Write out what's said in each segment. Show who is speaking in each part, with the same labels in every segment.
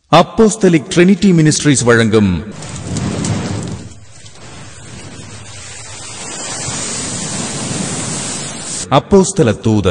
Speaker 1: Apostolic trinity ministries வழங்கும் அப்போஸ்தல தூத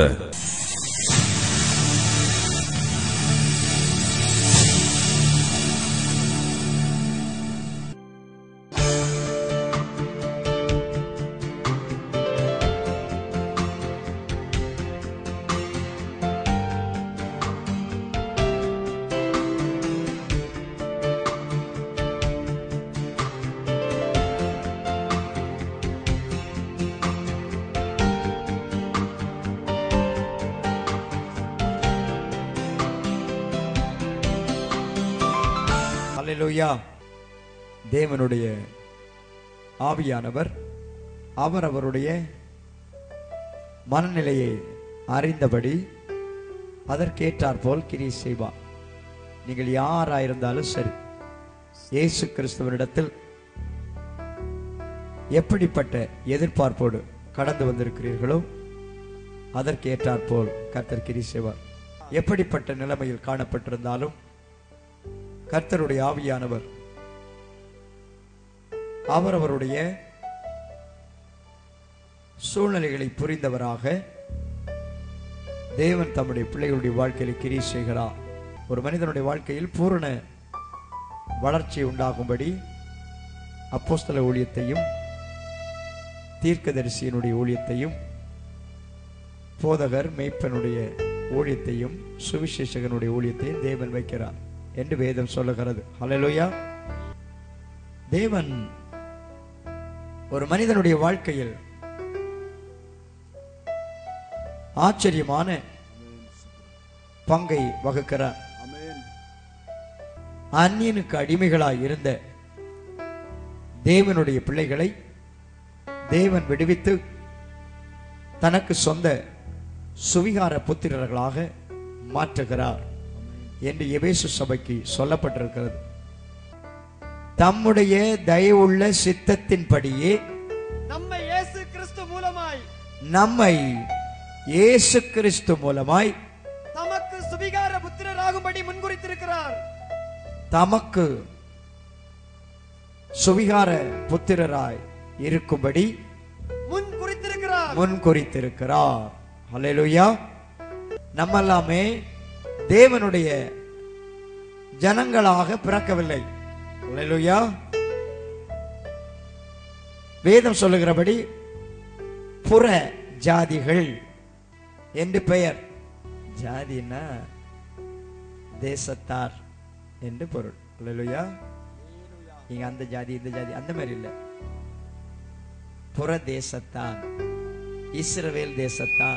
Speaker 2: அல்லேலூயா தேவனுடைய ஆவியானவர் அவர் அவருடைய மனநிலையை அறிந்தபடி அதற்கேற்றாற்போல் கிரி செய்வார் நீங்கள் யாராயிருந்தாலும் சரி இயேசு கிறிஸ்துவனிடத்தில் எப்படிப்பட்ட எதிர்பார்ப்போடு கடந்து வந்திருக்கிறீர்களோ அதற்கேற்றாற்போல் கர்த்தர் கிரி செய்வார் எப்படிப்பட்ட நிலைமையில் காணப்பட்டிருந்தாலும் கர்த்தருடைய ஆவியானவர் அவரவருடைய சூழ்நிலைகளை புரிந்தவராக தேவன் தம்முடைய பிள்ளைகளுடைய வாழ்க்கையில் கிரி செய்கிறார் ஒரு மனிதனுடைய வாழ்க்கையில் பூரண வளர்ச்சி உண்டாகும்படி அப்போஸ்தல ஊழியத்தையும் தீர்க்கதரிசியினுடைய ஊழியத்தையும் போதகர் மெய்ப்பனுடைய ஊழியத்தையும் சுவிசேஷகனுடைய ஊழியத்தையும் தேவன் வைக்கிறார் என்று வேதம் சொல்லுகிறது ஹalleluya தேவன் ஒரு மனிதனுடைய வாழ்க்கையில் ஆச்சரியமான பங்கை வகுக்கிறார் அந்நியனுக்கு அடிமைகளாய் இருந்த தேவனுடைய பிள்ளைகளை தேவன் விடுவித்து தனக்கு சொந்த சுவிகார புத்திரர்களாக மாற்றுகிறார் என்று எபேசு சபைக்கு சொல்லப்பட்டிருக்கிறது தம்முடைய தயவுள்ள சித்தத்தின்படியே
Speaker 3: நம்மை இயேசு கிறிஸ்து மூலமாய்
Speaker 2: நம்மை இயேசு கிறிஸ்து மூலமாய்
Speaker 3: தமக்கு சுவிகார புத்திரராகும்படி முன்குறித்திருக்கிறார்
Speaker 2: தமக்கு சுவிகார புத்திரராய் இருக்கும்படி
Speaker 3: முன் குறித்திருக்கிறார்
Speaker 2: முன் குறித்திருக்கிறார் ஹalleluya நம்ம எல்லாமே தேவனுடைய ஜனங்களாக பிறக்கவில்லை ஹalleluya வேதம் சொல்லுகிறபடி புற ஜாதிகள் என்று பெயர் ஜாதினா தேசத்தார் என்று பொருள் ஹalleluya இங்க அந்த ஜாதி இந்த ஜாதி அந்த மாதிரி இல்லை புற தேசத்தான் இஸ்ரவேல் தேசத்தான்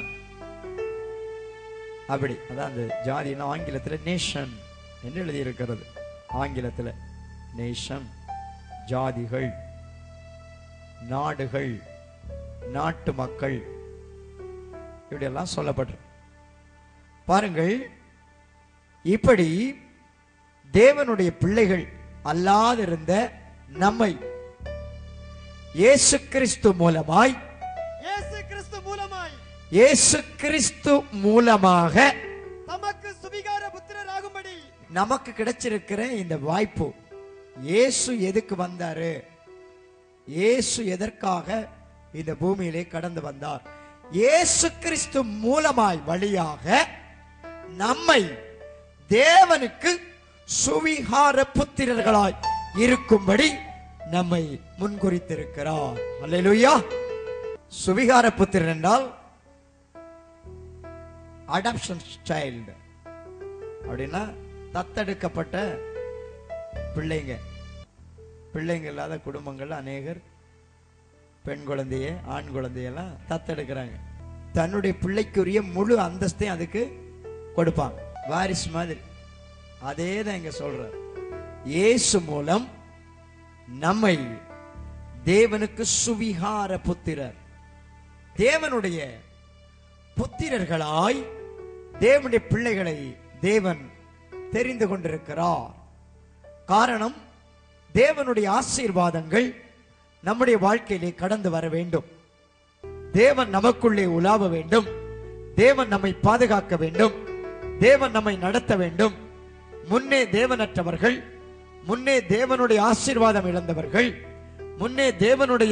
Speaker 2: அப்படி அதான் அந்த ஜாதினா ஆங்கிலத்தில் நேஷன் என்று எழுதியிருக்கிறது ஆங்கிலத்தில் நேஷன் ஜாதிகள் நாடுகள் நாட்டு மக்கள் இப்படியெல்லாம் சொல்லப்பட்டு பாருங்கள் இப்படி தேவனுடைய பிள்ளைகள் அல்லாதிருந்த நம்மை இயேசு கிறிஸ்து மூலமாய்
Speaker 3: இயேசு கிறிஸ்து மூலமாய்
Speaker 2: இயேசு கிறிஸ்து மூலமாக
Speaker 3: தமக்கு சுவிகார புத்திரராகும்படி
Speaker 2: நமக்கு கிடைச்சிருக்கிற இந்த வாய்ப்பு இயேசு எதுக்கு வந்தாரு இயேசு எதற்காக இந்த பூமியிலே கடந்து வந்தார் இயேசு கிறிஸ்து மூலமாய் வழியாக நம்மை தேவனுக்கு சுவிகார புத்திரர்களாய் இருக்கும்படி நம்மை முன்குறித்திருக்கிறார் அல்லேலூயா சுவிகார புத்திரன் என்றால் அடாப்ஷன் சைல்டு அப்படின்னா தத்தெடுக்கப்பட்ட பிள்ளைங்க பிள்ளைங்க இல்லாத குடும்பங்கள் அநேகர் பெண் குழந்தைய ஆண் குழந்தையெல்லாம் தத்தெடுக்கிறாங்க தன்னுடைய பிள்ளைக்குரிய முழு அந்தஸ்தையும் அதுக்கு கொடுப்பாங்க வாரிசு மாதிரி அதே தான் இங்க சொல்றார் இயேசு மூலம் நம்மை தேவனுக்கு சுவிகார புத்திரர் தேவனுடைய புத்திரர்களாய் தேவனுடைய பிள்ளைகளை தேவன் தெரிந்து கொண்டிருக்கிறார் காரணம் தேவனுடைய ஆசீர்வாதங்கள் நம்முடைய வாழ்க்கையிலே கடந்து வர வேண்டும் தேவன் நமக்குள்ளே உலாவ வேண்டும் தேவன் நம்மை பாதுகாக்க வேண்டும் தேவன் நம்மை நடத்த வேண்டும் முன்னே தேவனற்றவர்கள் முன்னே தேவனுடைய ஆசீர்வாதம் இழந்தவர்கள் முன்னே தேவனுடைய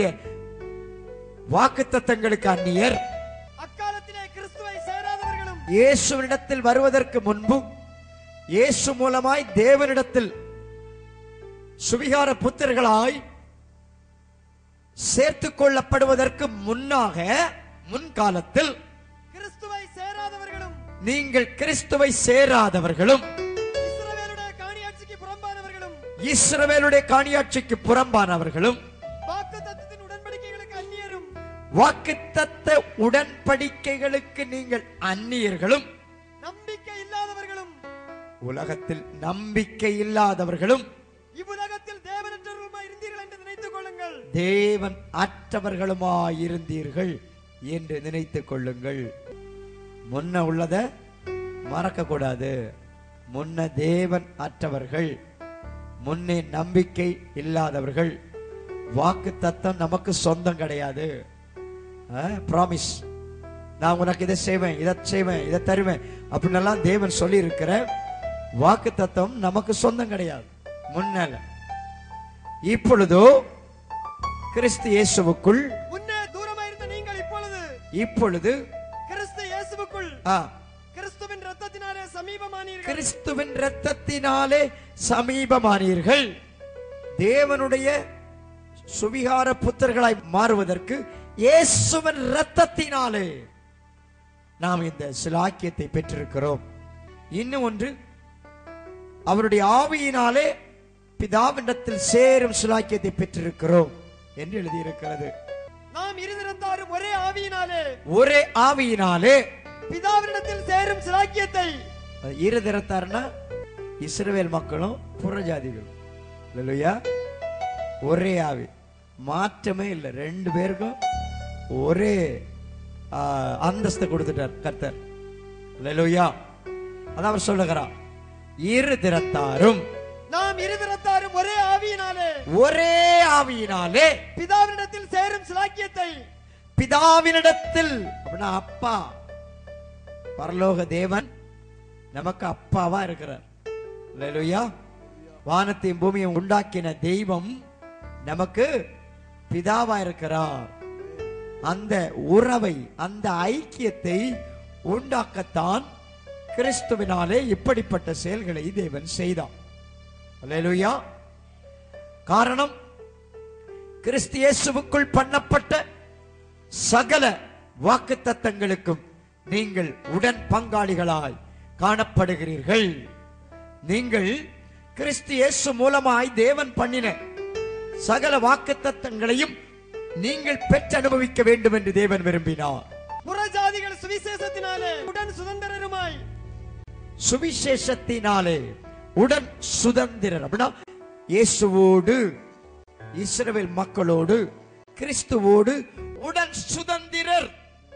Speaker 2: வாக்குத்தத்தங்களுக்கு அந்நியர்
Speaker 3: அக்காலத்திலே கிறிஸ்துவை சேராதவர்களும்
Speaker 2: இயேசுவினிடத்தில் வருவதற்கு முன்பு இயேசு மூலமாய் தேவனிடத்தில் சுவிகார புத்திரர்களாய் சேர்த்துக் கொள்ளப்படுவதற்கு முன்னாக முன்காலத்தில்
Speaker 3: கிறிஸ்துவை சேராதவர்களும்
Speaker 2: நீங்கள் கிறிஸ்துவை சேராதவர்களும்
Speaker 3: இஸ்ரவேலுடைய காணியாட்சிக்கு புறம்பானவர்களும்
Speaker 2: இஸ்ரவேலுடைய காணியாட்சிக்கு புறம்பானவர்களும்
Speaker 3: வாக்கு தத்தத்தின் உடன்படிக்கைகளுக்கு அந்நியரும்
Speaker 2: வாக்குத்தத்த உடன்படிக்கைகளுக்கு நீங்கள் அந்நியர்களும்
Speaker 3: நம்பிக்கை இல்லாதவர்களும்
Speaker 2: உலகத்தில் நம்பிக்கை இல்லாதவர்களும்
Speaker 3: இவ்வுலகத்தில் தேவனற்றவர்களுமாய் இருந்தீர்கள் என்று நினைத்துக் கொள்ளுங்கள்
Speaker 2: தேவன் அற்றவர்களுமாயிருந்தீர்கள் என்று நினைத்துக் கொள்ளுங்கள் முன்ன உள்ளத மறக்க கூடாது முன்ன தேவன் அற்றவர்கள் முன்னே நம்பிக்கை இல்லாதவர்கள் வாக்கு தத்தம் நமக்கு சொந்தம் கிடையாது ப்ராமிஸ் நான் உனக்கு இதை செய்வேன் இதை செய்வேன் இதை தருவேன் அப்படின்னெல்லாம் தேவன் சொல்லி இருக்கிற வாக்கு தத்தம் நமக்கு சொந்தம் கிடையாது முன்னால இப்பொழுதோ கிறிஸ்து இயேசுவுக்குள்
Speaker 3: முன்னே தூரமாயிருந்த நீங்கள் இப்பொழுது
Speaker 2: இப்பொழுது
Speaker 3: கிறிஸ்து இயேசுவுக்குள்
Speaker 2: ஆ,
Speaker 3: கிறிஸ்துவின் ரத்தத்தினாலே சமீபமானீர்கள்
Speaker 2: கிறிஸ்துவின் இரத்தத்தினாலே சமீபமானீர்கள் தேவனுடைய சுவிகார புத்தர்களாய் மாறுவதற்கு இயேசுவின் இரத்தத்தினாலே நாம் இந்த சிலாக்கியத்தை பெற்றிருக்கிறோம் இன்னும் ஒன்று அவருடைய ஆவியினாலே பிதாவினிடத்தில் சேரும் சிலாக்கியத்தை பெற்றிருக்கிறோம் என்று எழுதியிருக்கிறது
Speaker 3: நாம் இருதிறந்தாரும் ஒரே ஆவியினாலே
Speaker 2: ஒரே ஆவியினாலே
Speaker 3: பிதாவினிடத்தில் சேரும் சிலாக்கியத்தை
Speaker 2: அது இரு திறத்தாருன்னா இஸ்ரவேல் மக்களும் புறஜாதிகளும் இல்லையா ஒரே ஆவி மாற்றமே இல்லை ரெண்டு பேருக்கும் ஒரே ஆ, அந்தஸ்து கொடுத்துட்டார் கர்த்தர் இல்லையா அதான் அவர் சொல்லுகிறார் இரு திறத்தாரும்
Speaker 3: நாம் இருதிறத்தாரும் ஒரே ஆவியினாலே
Speaker 2: ஒரே ஆவியினாலே
Speaker 3: பிதாவினிடத்தில் சேரும் சிலாக்கியத்தை
Speaker 2: பிதாவினிடத்தில் அப்படின்னா அப்பா பரலோக தேவன் நமக்கு அப்பாவா இருக்கிறார் அல்லேலூயா வானத்தையும் பூமியும் உண்டாக்கின தெய்வம் நமக்கு பிதாவா இருக்கிறார் அந்த உறவை அந்த ஐக்கியத்தை உண்டாக்கத்தான் கிறிஸ்துவினாலே இப்படிப்பட்ட செயல்களை தேவன் செய்தான் அல்லேலூயா காரணம் கிறிஸ்து இயேசுவுக்குள் பண்ணப்பட்ட சகல வாக்குத்தத்தங்களுக்கும் நீங்கள் உடன் பங்காளிகளாய் காணப்படுகிறீர்கள் நீங்கள் கிறிஸ்து இயேசு மூலமாய் தேவன் பண்ணின சகல வாக்குத்தத்தங்களையும் நீங்கள் பெற்று அனுபவிக்க வேண்டும் என்று தேவன் விரும்பினார்
Speaker 3: புறஜாதிகள் சுவிசேஷத்தினாலே உடன் சுதந்திரருமாய்
Speaker 2: சுவிசேஷத்தினாலே உடன் சுதந்திரர் அப்படின்னா இயேசுவோடு இஸ்ரவேல் மக்களோடு கிறிஸ்துவோடு உடன் சுதந்திரர்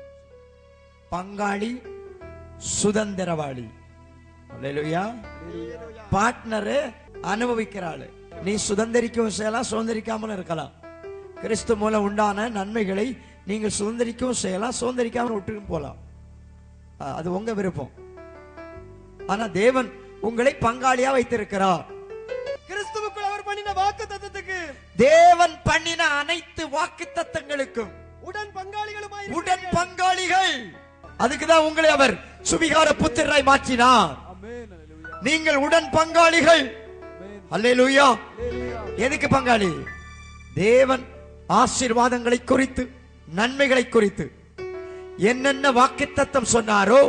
Speaker 2: பங்காளி சுதந்திரவாளி அல்லேலூயா பார்ட்னர் அனுபவிக்கிறாள் நீ சுதந்திரிக்கவும் செய்யலாம் சுதந்திரிக்காமலும் இருக்கலாம் கிறிஸ்து மூலம் உண்டான நன்மைகளை நீங்கள் சுதந்திரிக்கவும் செய்யலாம் சுதந்திரிக்காமல் விட்டுக்கும் போலாம் அஹ் அது உங்க விருப்பம் ஆனா தேவன் உங்களை பங்காளியா வைத்திருக்கிறார்
Speaker 3: கிறிஸ்துவுக்குள் அவர் பண்ணின வாக்கு தத்தத்துக்கு
Speaker 2: தேவன் பண்ணின அனைத்து வாக்கு தத்தங்களுக்கும்
Speaker 3: உடன் பங்காளிகளுமாய்
Speaker 2: உடன் பங்காளிகள் அதுக்குதான் உங்களை அவர் சுவிகார புத்திராய் மாற்றினார் நீங்கள் உடன் பங்காளிகள் அல்லேலூயா எதுக்கு பங்காளி தேவன் ஆசீர்வாதங்களை குறித்து நன்மைகளை குறித்து என்னென்ன வாக்குத்தத்தம் சொன்னாரோ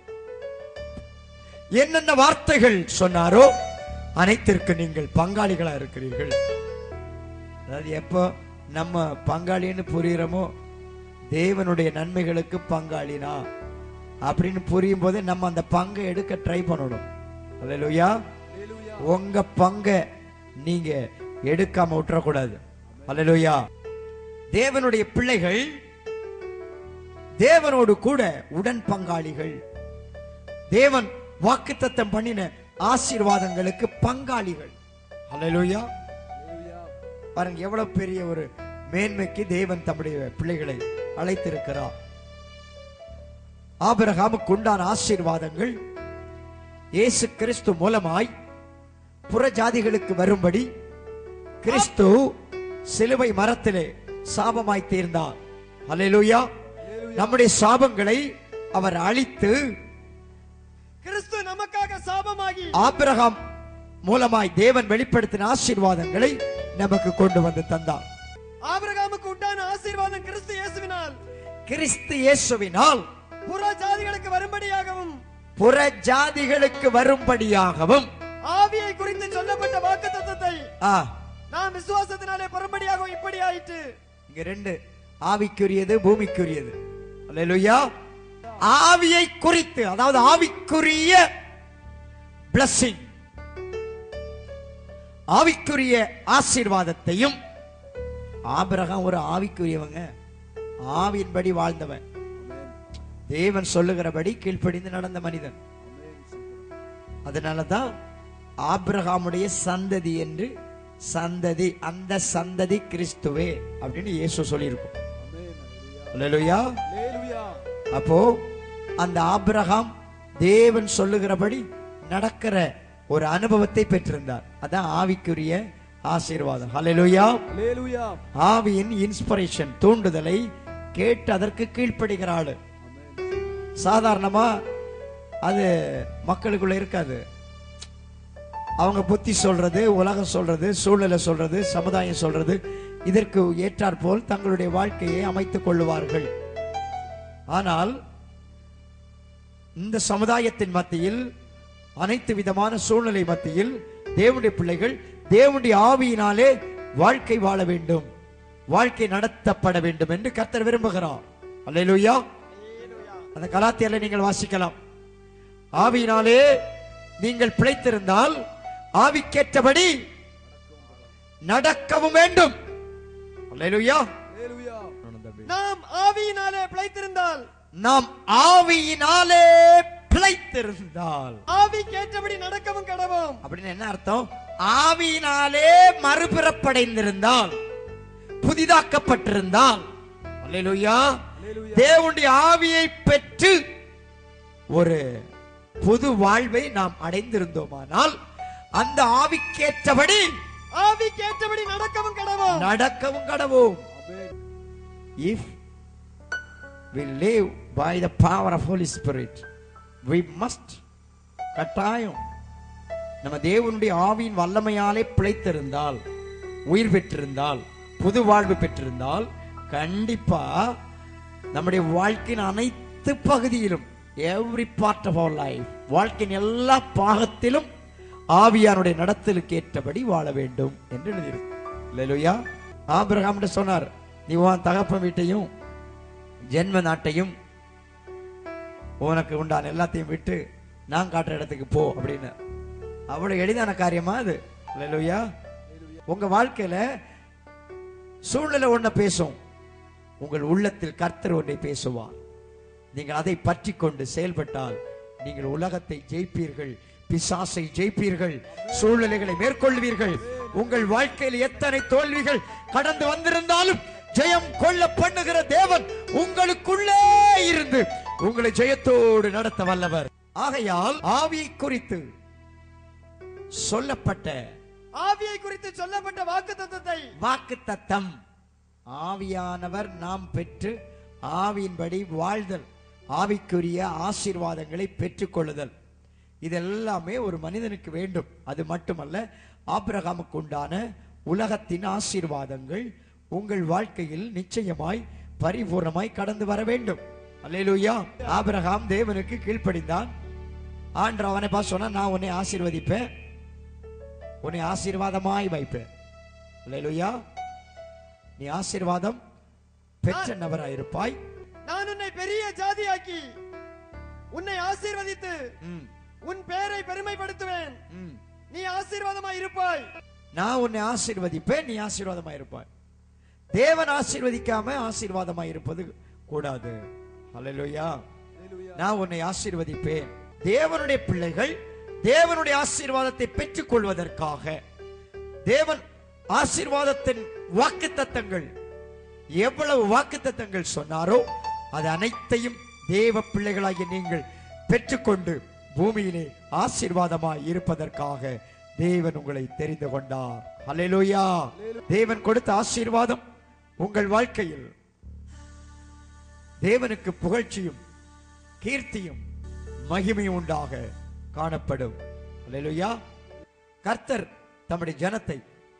Speaker 2: என்னென்ன வார்த்தைகள் சொன்னாரோ அனைத்திற்கு நீங்கள் பங்காளிகளா இருக்கிறீர்கள் அதாவது எப்போ நம்ம பங்காளின்னு புரியுறோமோ தேவனுடைய நன்மைகளுக்கு பங்காளினா அப்படின்னு புரியும் போதே நம்ம அந்த பங்கை எடுக்க ட்ரை பண்ணணும் அல்லேலூயா உங்க பங்கை நீங்க எடுக்காம விட்டுறக்கூடாது அல்லேலூயா தேவனுடைய பிள்ளைகள் தேவனோடு கூட உடன் பங்காளிகள் தேவன் வாக்குத்தத்தம் பண்ணின ஆசீர்வாதங்களுக்கு பங்காளிகள் அல்லேலூயா பாருங்க எவ்வளவு பெரிய ஒரு மேன்மைக்கு தேவன் தம்முடைய பிள்ளைகளை அழைத்திருக்கிறார் ஆபிரகாமுக்கு உண்டான ஆசீர்வாதங்கள் இயேசு கிறிஸ்து மூலமாய் புற ஜாதிகளுக்கு வரும்படி கிறிஸ்து சிலுவை மரத்திலே சாபமாய் தீர்ந்தார் அல்லேலூயா நம்முடைய சாபங்களை அவர் அழித்து
Speaker 3: கிறிஸ்து நமக்காக சாபமாகி
Speaker 2: ஆபிரகாம் மூலமாய் தேவன் வெளிப்படுத்தின ஆசீர்வாதங்களை நமக்கு கொண்டு வந்து தந்தார்
Speaker 3: ஆபிரகாமுக்கு உண்டான ஆசீர்வாதம் கிறிஸ்து இயேசுவினால்
Speaker 2: கிறிஸ்து இயேசுவினால்
Speaker 3: புற ஜாதிகளுக்கு வரும்படியாகவும்
Speaker 2: புற ஜாதிகளுக்கு வரும்படியாகவும்
Speaker 3: ஆவியை குறித்து சொல்லப்பட்ட வாக்குத்தத்தத்தை
Speaker 2: ஆ,
Speaker 3: நாம் விசுவாசத்தினாலே பெறும்படியாகவும் இப்படி ஆயிற்று
Speaker 2: இங்க ரெண்டு ஆவிக்குரியது பூமிக்குரியது அல்லேலூயா ஆவியை குறித்து அதாவது ஆவிக்குரிய blessing ஆவிக்குரிய ஆசீர்வாதத்தையும் ஆபிரகாம் ஒரு ஆவிக்குரியவங்க ஆவியின்படி வாழ்ந்தவன் தேவன் சொல்லுகிறபடி கீழ்ப்படிந்து நடந்த மனிதன் அதனாலதான் ஆபிரகாமுடைய சந்ததி என்று சந்ததி அந்த சந்ததி கிறிஸ்துவே அப்படின்னு இயேசு சொல்லியிருக்கும் அல்லேலூயா அப்போ அந்த ஆபிரகாம் தேவன் சொல்லுகிறபடி நடக்கிற ஒரு அனுபவத்தை பெற்றிருந்தார் அதான் ஆவிக்குரிய ஆசீர்வாதம் ஹalleluya ஆவியின் இன்ஸ்பிரேஷன் தூண்டுதலை கேட்டு அதற்கு கீழ்ப்படுகிற ஆளு சாதாரணமா அது மக்களுக்குள்ள இருக்காது அவங்க புத்தி சொல்றது உலகம் சொல்றது சூழ்நிலை சொல்றது சமுதாயம் சொல்றது இதற்கு ஏற்றாற்போல் தங்களுடைய வாழ்க்கையை அமைத்துக் கொள்ளுவார்கள் ஆனால் இந்த சமுதாயத்தின் மத்தியில் அனைத்து விதமான சூழ்நிலை மத்தியில் தேவனுடைய பிள்ளைகள் தேவனுடைய ஆவியினாலே வாழ்க்கை வாழ வேண்டும் வாழ்க்கை நடத்தப்பட வேண்டும் என்று கர்த்தர் விரும்புகிறார் அல்லேலூயா அந்த கலாத்தியர்ல நீங்கள் வாசிக்கலாம் ஆவியினாலே நீங்கள் பிழைத்திருந்தால் ஆவிக்கேற்றபடி நடக்கவும் வேண்டும் அல்லேலூயா
Speaker 3: நாம் ஆவியினாலே பிழைத்திருந்தால்
Speaker 2: நாம் ஆவியினாலே பிழைத்திருந்தால்
Speaker 3: ஆவிக்கு ஏற்றபடி நடக்கவும் கடவோம்
Speaker 2: அப்படின்னு என்ன அர்த்தம் ஆவியினாலே மறுபிறப்படைந்திருந்தால் புதிதாக்கப்பட்டிருந்தால் அல்லேலூயா தேவனுடைய ஆவியை பெற்று ஒரு புது வாழ்வை நாம் அடைந்திருந்தோமானால் அந்த ஆவிக்கேற்றபடி
Speaker 3: ஆவிக்கு ஏற்றபடி நடக்கவும் கடவோம்
Speaker 2: நடக்கவும் கடவோம் if we live by the power of holy spirit we must கட்டாயம் நம்ம தேவனுடைய ஆவியின் வல்லமையாலே பிழைத்திருந்தால் உயிர் பெற்றிருந்தால் புது வாழ்வு பெற்றிருந்தால் கண்டிப்பா நம்முடைய வாழ்க்கையின் அனைத்து பகுதியிலும் every part of our life வாழ்க்கையின் எல்லா பாகத்திலும் ஆவியானுடைய நடத்தலுக்கு ஏற்றபடி வாழ வேண்டும் என்று எழுதியிருக்கு இல்லையா ஆபிரகாம் சொன்னார் நீ உன் தகப்பன் வீட்டையும் ஜென்ம நாட்டையும் உனக்கு உண்டான எல்லாத்தையும் விட்டு நான் காட்டுற இடத்துக்கு போ அப்படின்னு அவ்வளவு எளிதான காரியமா அது இல்லையா உங்க வாழ்க்கையில சூழ்நிலை ஒண்ண பேசும் உங்கள் உள்ளத்தில் கர்த்தர் ஒன்றை பேசுவார் நீங்கள் அதை பற்றி கொண்டு செயல்பட்டால் நீங்கள் உலகத்தை ஜெயிப்பீர்கள் பிசாசை ஜெயிப்பீர்கள் சூழ்நிலைகளை மேற்கொள்வீர்கள் உங்கள் வாழ்க்கையில் எத்தனை தோல்விகள் கடந்து வந்திருந்தாலும் ஜெயம் கொள்ள பண்ணுகிற தேவன் உங்களுக்குள்ளே இருந்து உங்களை ஜெயத்தோடு நடத்த வல்லவர் ஆகையால் ஆவியை குறித்து சொல்லப்பட்ட
Speaker 3: ஆவியை குறித்து சொல்லப்பட்ட வாக்குத்தத்தத்தை
Speaker 2: வாக்கு தத்தம் ஆவியானவர் நாம் பெற்று ஆவியின்படி வாழ்தல் ஆவிக்குரிய ஆசீர்வாதங்களை பெற்றுக்கொள்ளுதல் இதெல்லாமே ஒரு மனிதனுக்கு வேண்டும் அது மட்டுமல்ல ஆபிரகாமுக்கு உண்டான உலகத்தின் ஆசீர்வாதங்கள் உங்கள் வாழ்க்கையில் நிச்சயமாய் பரிபூர்ணமாய் கடந்து வர வேண்டும் அல்லேலூயா ஆபிரகாம் தேவனுக்கு கீழ்ப்படிந்தான் ஆண்டவர் அவனை பார்த்து சொன்னா நான் உன்னை ஆசீர்வதிப்பேன் உன்னை ஆசீர்வாதமாய் வைப்பேன் அல்லேலூயா நீ ஆசீர்வாதம் பெற்ற நபராயிருப்பாய்
Speaker 3: நான் உன்னை பெரிய ஜாதியாக்கி உன்னை ஆசீர்வதித்து
Speaker 2: ம்,
Speaker 3: உன் பெயரை பெருமைப்படுத்துவேன்
Speaker 2: ம்.
Speaker 3: நீ ஆசீர்வாதமாய் இருப்பாய்
Speaker 2: நான் உன்னை ஆசீர்வதிப்பேன் நீ ஆசீர்வாதமாய் இருப்பாய் தேவன் ஆசீர்வதிக்காம ஆசீர்வாதமாய் இருப்பது கூடாது அல்லேலூயா நான் உன்னை ஆசீர்வதிப்பேன் தேவனுடைய பிள்ளைகள் தேவனுடைய ஆசீர்வாதத்தை பெற்றுக் கொள்வதற்காக தேவன் ஆசீர்வாதத்தின் வாக்குத்தத்தங்கள் எவ்வளவு வாக்குத்தத்தங்கள் சொன்னாரோ அது அனைத்தையும் தேவ பிள்ளைகளாகிய நீங்கள் பெற்றுக்கொண்டு பூமியிலே ஆசீர்வாதமாய் இருப்பதற்காக தேவன் உங்களை தெரிந்து கொண்டார் ஹalleluya தேவன் கொடுத்த ஆசீர்வாதம் உங்கள் வாழ்க்கையில் தேவனுக்கு புகழ்ச்சியும் கீர்த்தியும் மகிமையும் உண்டாக காணப்படும் ஹalleluya கர்த்தர் தம்முடைய ஜனத்தை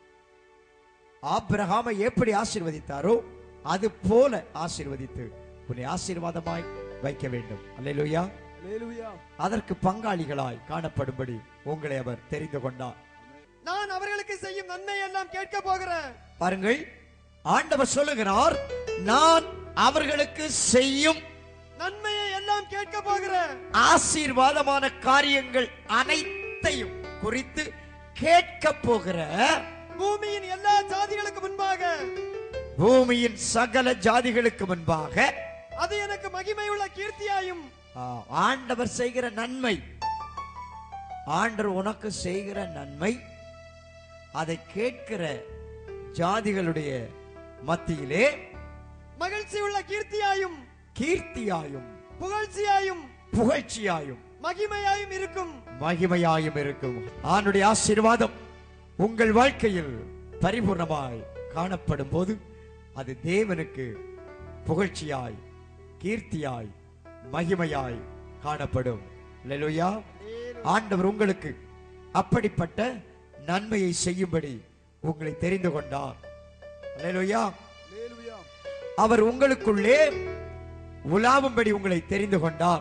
Speaker 2: ஆபிரகாமை எப்படி ஆசீர்வதித்தாரோ அது போல ஆசீர்வதித்து உன்னை ஆசீர்வாதமாய் வைக்க வேண்டும் அல்லேலூயா
Speaker 3: அல்லேலூயா
Speaker 2: அதற்கு பங்காளிகளாய் காணப்படும்படி உங்களை அவர் தெரிந்து கொண்டார்
Speaker 3: நான் அவர்களுக்கு செய்யும் நன்மை எல்லாம் கேட்க போகிறேன்
Speaker 2: பாருங்கள் ஆண்டவர் சொல்லுகிறார் நான் அவர்களுக்கு செய்யும்
Speaker 3: நன்மையை எல்லாம் கேட்க போகிறேன்
Speaker 2: ஆசீர்வாதமான காரியங்கள் அனைத்தையும் குறித்து கேட்க போகிற
Speaker 3: பூமியின் எல்லா ஜாதிகளுக்கு முன்பாக
Speaker 2: பூமியின் சகல ஜாதிகளுக்கு முன்பாக
Speaker 3: அது எனக்கு மகிமையுள்ள கீர்த்தியாயும்
Speaker 2: ஆ, ஆண்டவர் செய்கிற நன்மை ஆண்டவர் உனக்கு செய்கிற நன்மை அதை கேட்கிற ஜாதிகளுடைய மத்தியிலே
Speaker 3: மகிழ்ச்சியுள்ள கீர்த்தியாயும்
Speaker 2: கீர்த்தியாயும்
Speaker 3: புகழ்ச்சியாயும்
Speaker 2: புகழ்ச்சியாயும்
Speaker 3: மகிமையாயும் இருக்கும்
Speaker 2: மகிமையாயும் இருக்கும் ஆணுடைய ஆசீர்வாதம் உங்கள் வாழ்க்கையில் பரிபூர்ணமாய் காணப்படும் போது அது தேவனுக்கு புகழ்ச்சியாய் கீர்த்தியாய் மகிமையாய் காணப்படும் அல்லேலூயா ஆண்டவர் உங்களுக்கு அப்படிப்பட்ட நன்மையை செய்யும்படி உங்களை தெரிந்து கொண்டார் அல்லேலூயா அவர் உங்களுக்குள்ளே உலாவும்படி உங்களை தெரிந்து கொண்டார்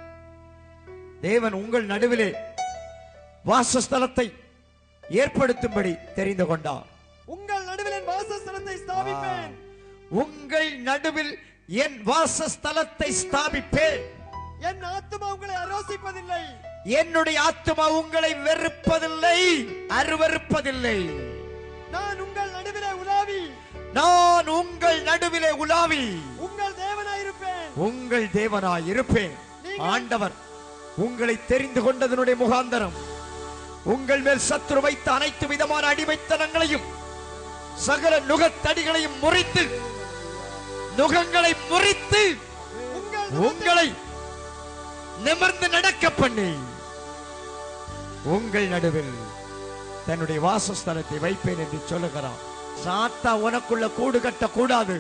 Speaker 2: தேவன் உங்கள் நடுவிலே வாசஸ்தலத்தை ஏற்படுத்தும்படி தெரிந்து கொண்டார்
Speaker 3: உங்கள் நடுவில் என் வாசஸ்தலத்தை ஸ்தாபிப்பேன்
Speaker 2: உங்கள் நடுவில் என் வாசஸ்தலத்தை ஸ்தாபிப்பேன்
Speaker 3: என் ஆத்துமா உங்களை அரோசிப்பதில்லை
Speaker 2: என்னுடைய ஆத்துமா உங்களை வெறுப்பதில்லை அருவருப்பதில்லை
Speaker 3: நான் உங்கள் நடுவிலே உலாவி
Speaker 2: நான் உங்கள் நடுவிலே உலாவி
Speaker 3: உங்கள் தேவனாயிருப்பேன்
Speaker 2: உங்கள் தேவனாய் இருப்பேன்
Speaker 3: நீங்கள்-
Speaker 2: ஆண்டவர் உங்களை தெரிந்து கொண்டதனுடைய முகாந்தரம் உங்கள் மேல் சத்துரு வைத்த அனைத்து விதமான அடிமைத்தனங்களையும் சகல நுகத்தடிகளையும் முறித்து நுகங்களை முறித்து
Speaker 3: உங்கள்
Speaker 2: உங்களை நிமிர்ந்து நடக்க பண்ணி உங்கள் நடுவில் தன்னுடைய வாசஸ்தலத்தை வைப்பேன் என்று சொல்லுகிறான் சாத்தா உனக்குள்ள கூடு கட்ட கூடாது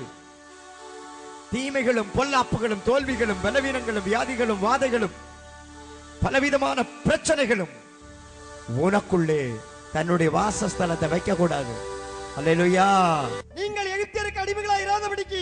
Speaker 2: தீமைகளும் பொல்லாப்புகளும் தோல்விகளும் பலவீனங்களும் வியாதிகளும் வாதைகளும் பலவிதமான பிரச்சனைகளும் உனக்குள்ளே தன்னுடைய வாசஸ்தலத்தை வைக்க கூடாது அல்லேலூயா
Speaker 3: நீங்கள் எகிப்தியருக்கு அடிமைகளாய் இராதபடிக்கு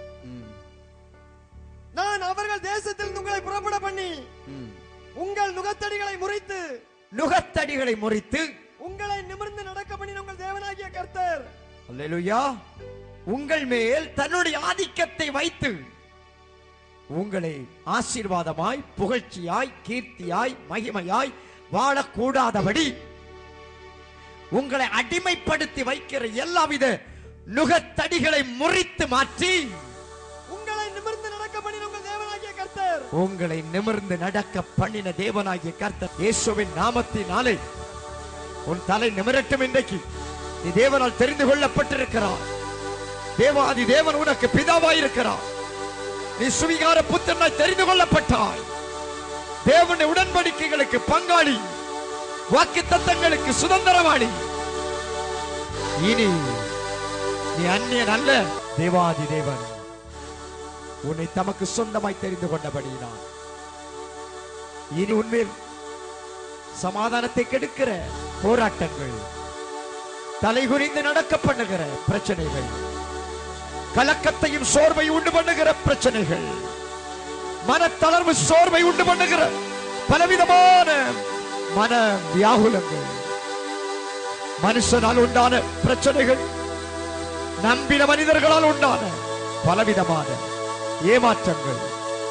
Speaker 3: நான் அவர்கள் தேசத்தில் உங்களை புறப்பட பண்ணி உங்கள் நுகத்தடிகளை முறித்து
Speaker 2: நுகத்தடிகளை முறித்து
Speaker 3: உங்களை நிமிர்ந்து நடக்க பண்ணி உங்கள் தேவனாகிய கர்த்தர்
Speaker 2: அல்லேலூயா உங்கள் மேல் தன்னுடைய ஆதிக்கத்தை வைத்து உங்களை ஆசீர்வாதமாய் புகழ்ச்சியாய் கீர்த்தியாய் மகிமையாய் வாழக்கூடாதபடி உங்களை அடிமைப்படுத்தி வைக்கிற எல்லாவித நுகத்தடிகளை முறித்து மாற்றி
Speaker 3: உங்களை நிமிர்ந்து நடக்க பண்ணி உங்கள் தேவனாகிய கர்த்தர்
Speaker 2: உங்களை நிமிர்ந்து நடக்க பண்ணின தேவனாகிய கர்த்தர் இயேசுவின் நாமத்தினாலே உன் தலை நிமிரட்டும் இன்றைக்கு நீ தேவனால் தெரிந்து கொள்ளப்பட்டிருக்கிறார் தேவாதி தேவன் உனக்கு பிதாவாயிருக்கிறார் நீ சுவிகார புத்திரனாய் தெரிந்து கொள்ளப்பட்டாய் தேவனுடைய உடன்படிக்கைகளுக்கு பங்காளி வாக்கு தத்தங்களுக்கு சுதந்திரவாளி இனி நீ அந்நியன் அல்ல தேவாதி தேவன் உன்னை தமக்கு சொந்தமாய் தெரிந்து கொண்டபடியினான் இனி உன்மேல் சமாதானத்தை கெடுக்கிற போராட்டங்கள் தலைகுனிந்து நடக்க பண்ணுகிற பிரச்சனைகள் கலக்கத்தையும் சோர்வை உண்டு பண்ணுகிற பிரச்சனைகள் மனத்தளர்வு சோர்வை உண்டு பண்ணுகிற பலவிதமான மன வியாகுலங்கள் மனுஷனால் உண்டான பிரச்சனைகள் நம்பின மனிதர்களால் உண்டான பலவிதமான ஏமாற்றங்கள்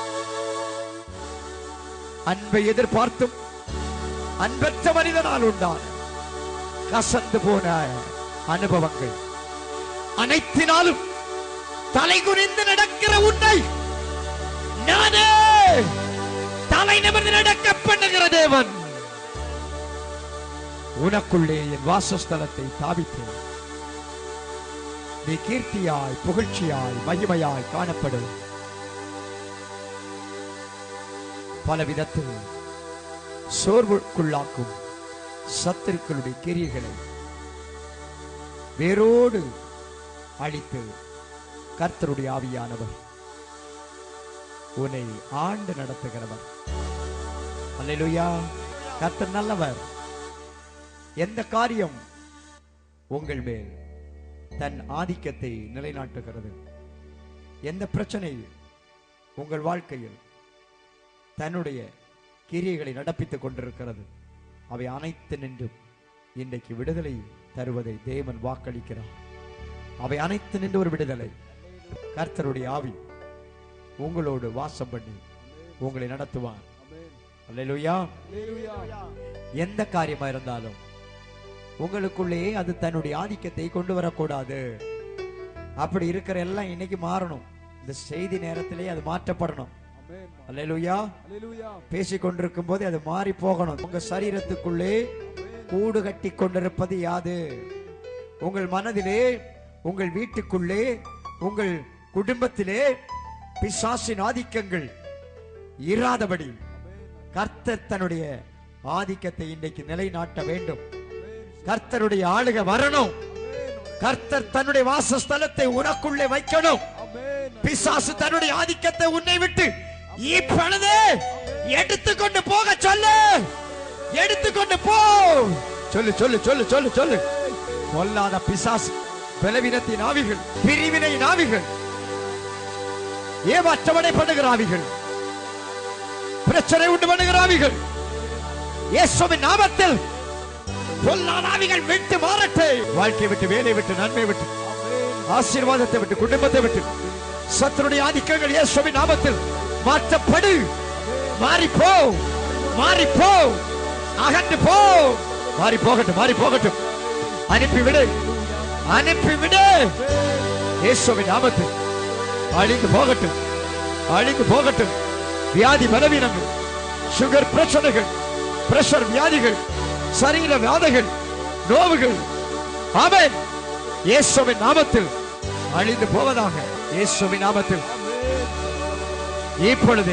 Speaker 2: அன்பை எதிர்பார்த்தும் அன்பற்ற மனிதனால் உண்டான கசந்து போன அனுபவங்கள் அனைத்தினாலும் தலைகுனிந்து நடக்கிற உன்னை நானே தலை நிமிர்ந்து நடக்க பண்ணுகிற தேவன் உனக்குள்ளே என் வாசஸ்தலத்தை தாவித்தேன் நீ கீர்த்தியாய் புகழ்ச்சியாய் மகிமையாய் காணப்படும் பல விதத்தில் சோர்வுக்குள்ளாக்கும் சத்துருக்களுடைய கிரியைகளை வேரோடு அழித்து கர்த்தருடைய ஆவியானவர் உன்னை ஆண்டு நடத்துகிறவர் அல்லேலூயா கர்த்தர் நல்லவர் எந்த காரியம் உங்கள் மேல் தன் ஆதிக்கத்தை நிலைநாட்டுகிறது எந்த பிரச்சனை உங்கள் வாழ்க்கையில் தன்னுடைய கிரியைகளை நடப்பித்துக் கொண்டிருக்கிறது அவை அனைத்து நின்றும் இன்றைக்கு விடுதலை தருவதை தேவன் வாக்களிக்கிறார் அவை அனைத்து நின்று ஒரு விடுதலை கர்த்தருடைய ஆவி உங்களோடு வாசம் பண்ணி உங்களை நடத்துவார் அல்லேலூயா எந்த காரியமா இருந்தாலும் உங்களுக்குள்ளே அது தன்னுடைய ஆதிக்கத்தை கொண்டு வரக்கூடாது அப்படி இருக்கிற எல்லாம் இன்னைக்கு மாறணும் இந்த செய்தி நேரத்திலே அது மாற்றப்படணும் அல்லேலூயா பேசிக் கொண்டிருக்கும் போது அது மாறி போகணும் உங்க சரீரத்துக்குள்ளே கூடு கட்டி கொண்டிருப்பது யாது உங்கள் மனதிலே உங்கள் வீட்டுக்குள்ளே உங்கள் குடும்பத்திலே பிசாசின் ஆதிக்கங்கள் இராதபடி கர்த்தர் தன்னுடைய ஆதிக்கத்தை இன்றைக்கு நிலைநாட்ட வேண்டும் கர்த்தருடைய ஆளுக வரணும் கர்த்தர் தன்னுடைய வாசஸ்தலத்தை உனக்குள்ளே வைக்கணும் பிசாசு தன்னுடைய ஆதிக்கத்தை உன்னை விட்டு இப்பொழுது எடுத்துக்கொண்டு போக சொல்லு எடுத்துக்கொண்டு போ சொல்லு சொல்லு சொல்லு சொல்லு சொல்லு பொல்லாத பிசாசு பலவீனத்தின் ஆவிகள் பிரிவினை ஆவிகள் ஏமாற்றமடை பண்ணுகிற ஆவிகள் பிரச்சனை உண்டு பண்ணுகிற ஆவிகள் இயேசுவின் நாமத்தில் பொல்லாத ஆவிகள் விட்டு மாறட்டு வாழ்க்கையை விட்டு வேலையை விட்டு நன்மை விட்டு ஆசீர்வாதத்தை விட்டு குடும்பத்தை விட்டு சத்துருடைய ஆதிக்கங்கள் இயேசுவின் நாமத்தில் மாற்றப்படு மாறி போ மாறி போ அகன்று போ மாறி போகட்டும் மாறி போகட்டும் அனுப்பி விடு அனுப்பி விடு இயேசுவின் நாமத்தில் அழிந்து போகட்டும் அழிந்து போகட்டும் வியாதி பலவீனங்கள் சுகர் பிரச்சனைகள் பிரஷர் வியாதிகள் சரீர வியாதைகள் நோவுகள் ஆமென் இயேசுவின் நாமத்தில் அழிந்து போவதாக இயேசுவின் நாமத்தில் இப்பொழுது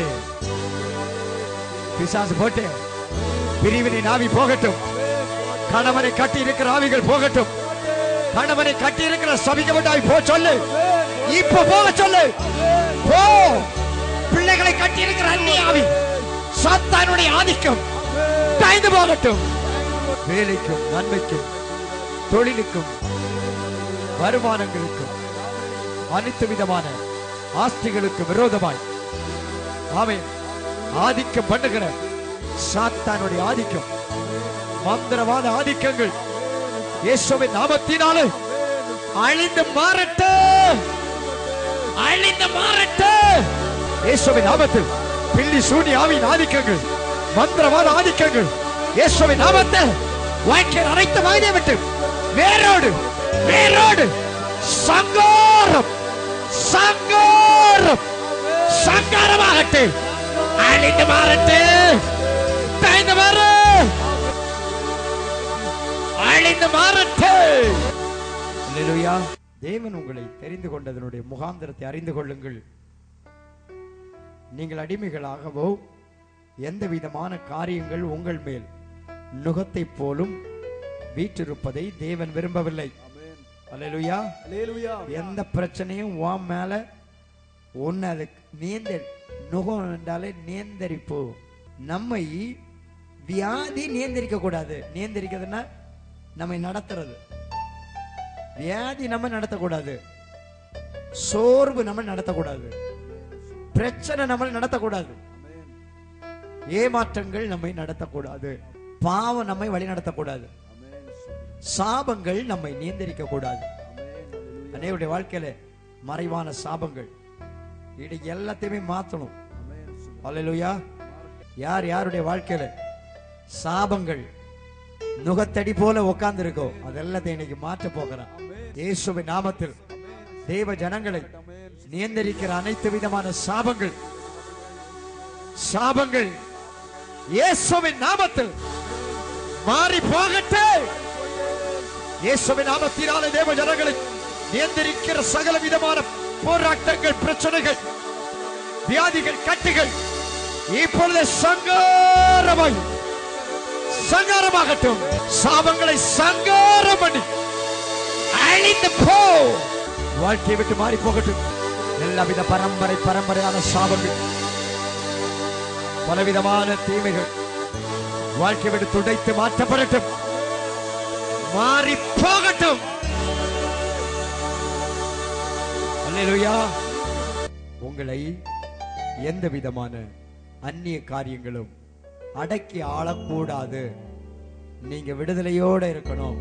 Speaker 2: பிசாசு போட்டு பிரிவினை நாவி போகட்டும் கணவனை கட்டி இருக்கிற ஆவிகள் போகட்டும் கணவனை கட்டி இருக்கிற சபிக்கப்பட்டாய் போ சொல்லு இப்ப போக சொல்லு போ பிள்ளைகளை கட்டி இருக்கிற அந்நிய ஆவி சாத்தானுடைய ஆதிக்கம் தாய்ந்து போகட்டும் வேலைக்கும் நன்மைக்கும் தொழிலுக்கும் வருமானங்களுக்கும் அனைத்து விதமான ஆஸ்திகளுக்கு விரோதமாய் ஆமென் ஆதிக்கம் பண்ணுகிற சாத்தானுடைய ஆதிக்கம் மந்திரவாத ஆதிக்கங்கள் இயேசுவின் நாமத்தினாலே அழிந்து மாறட்டு அழிந்து மாறட்டு இயேசுவின் நாமத்தில் பில்லி சூனி ஆவியின் ஆதிக்கங்கள் மந்திரவாத ஆதிக்கங்கள் இயேசுவின் நாமத்தில் வாழ்க்கையில் அனைத்து வாய்தை விட்டு வேரோடு வேரோடு சங்காரம் சங்காரம் சங்காரமாகட்டு அழிந்து மாறட்டு தாய்ந்து மாறு அழிந்து மாறட்டு அல்லேலூயா தேவன் உங்களை தெரிந்து கொண்டதனுடைய முகாந்திரத்தை அறிந்து கொள்ளுங்கள் நீங்கள் அடிமைகளாகவோ எந்த விதமான காரியங்கள் உங்கள் மேல் நுகத்தை போலும் வீற்றிருப்பதை தேவன் விரும்பவில்லை அல்லேலூயா எந்த பிரச்சனையும் உன் மேல ஒன்னு அது நேந்தரி நுகம் என்றாலே நேந்தரிப்பு நம்மை வியாதி நியந்திரிக்க கூடாது நியந்திரிக்கிறதுனா நம்மை நடத்துறது வியாதி நம்ம நடத்தக்கூடாது சோர்வு நம்ம நடத்தக்கூடாது பிரச்சனை நம்ம நடத்தக்கூடாது ஏமாற்றங்கள் நம்மை நடத்தக்கூடாது பாவம் நம்மை வழி நடத்தக்கூடாது சாபங்கள் நம்மை நியந்திரிக்க கூடாது அனைவருடைய வாழ்க்கையில மறைவான சாபங்கள் இது எல்லாத்தையுமே மாத்தணும் அல்லேலூயா யார் யாருடைய வாழ்க்கையில சாபங்கள் நுகத்தடி போல உட்கார்ந்து இருக்கோ அதெல்லாத்தையும் இன்னைக்கு மாற்ற போகிறான் இயேசுவின் நாமத்தில் தேவ ஜனங்களை நியந்திரிக்கிற அனைத்து விதமான சாபங்கள் சாபங்கள் இயேசுவின் நாமத்தில் மாறி போகட்டே இயேசுவின் நாமத்தினாலே தேவ ஜனங்களை நியந்திரிக்கிற சகல விதமான போராட்டங்கள் பிரச்சனைகள் வியாதிகள் கட்டுகள் இப்பொழுது சங்காரமாய் சங்காரமாகட்டும் சாபங்களை சங்காரம் பண்ணி அழிந்து போ வாழ்க்கையை விட்டு மாறி போகட்டும் எல்லாவித பரம்பரை பரம்பரையான சாபங்கள் பலவிதமான தீமைகள் வாழ்க்கை விட்டு துடைத்து மாற்றப்படட்டும் மாறி போகட்டும் அல்லேலூயா உங்களை எந்த விதமான அந்நிய காரியங்களும் அடக்கி ஆளக்கூடாது நீங்க விடுதலையோட இருக்கணும்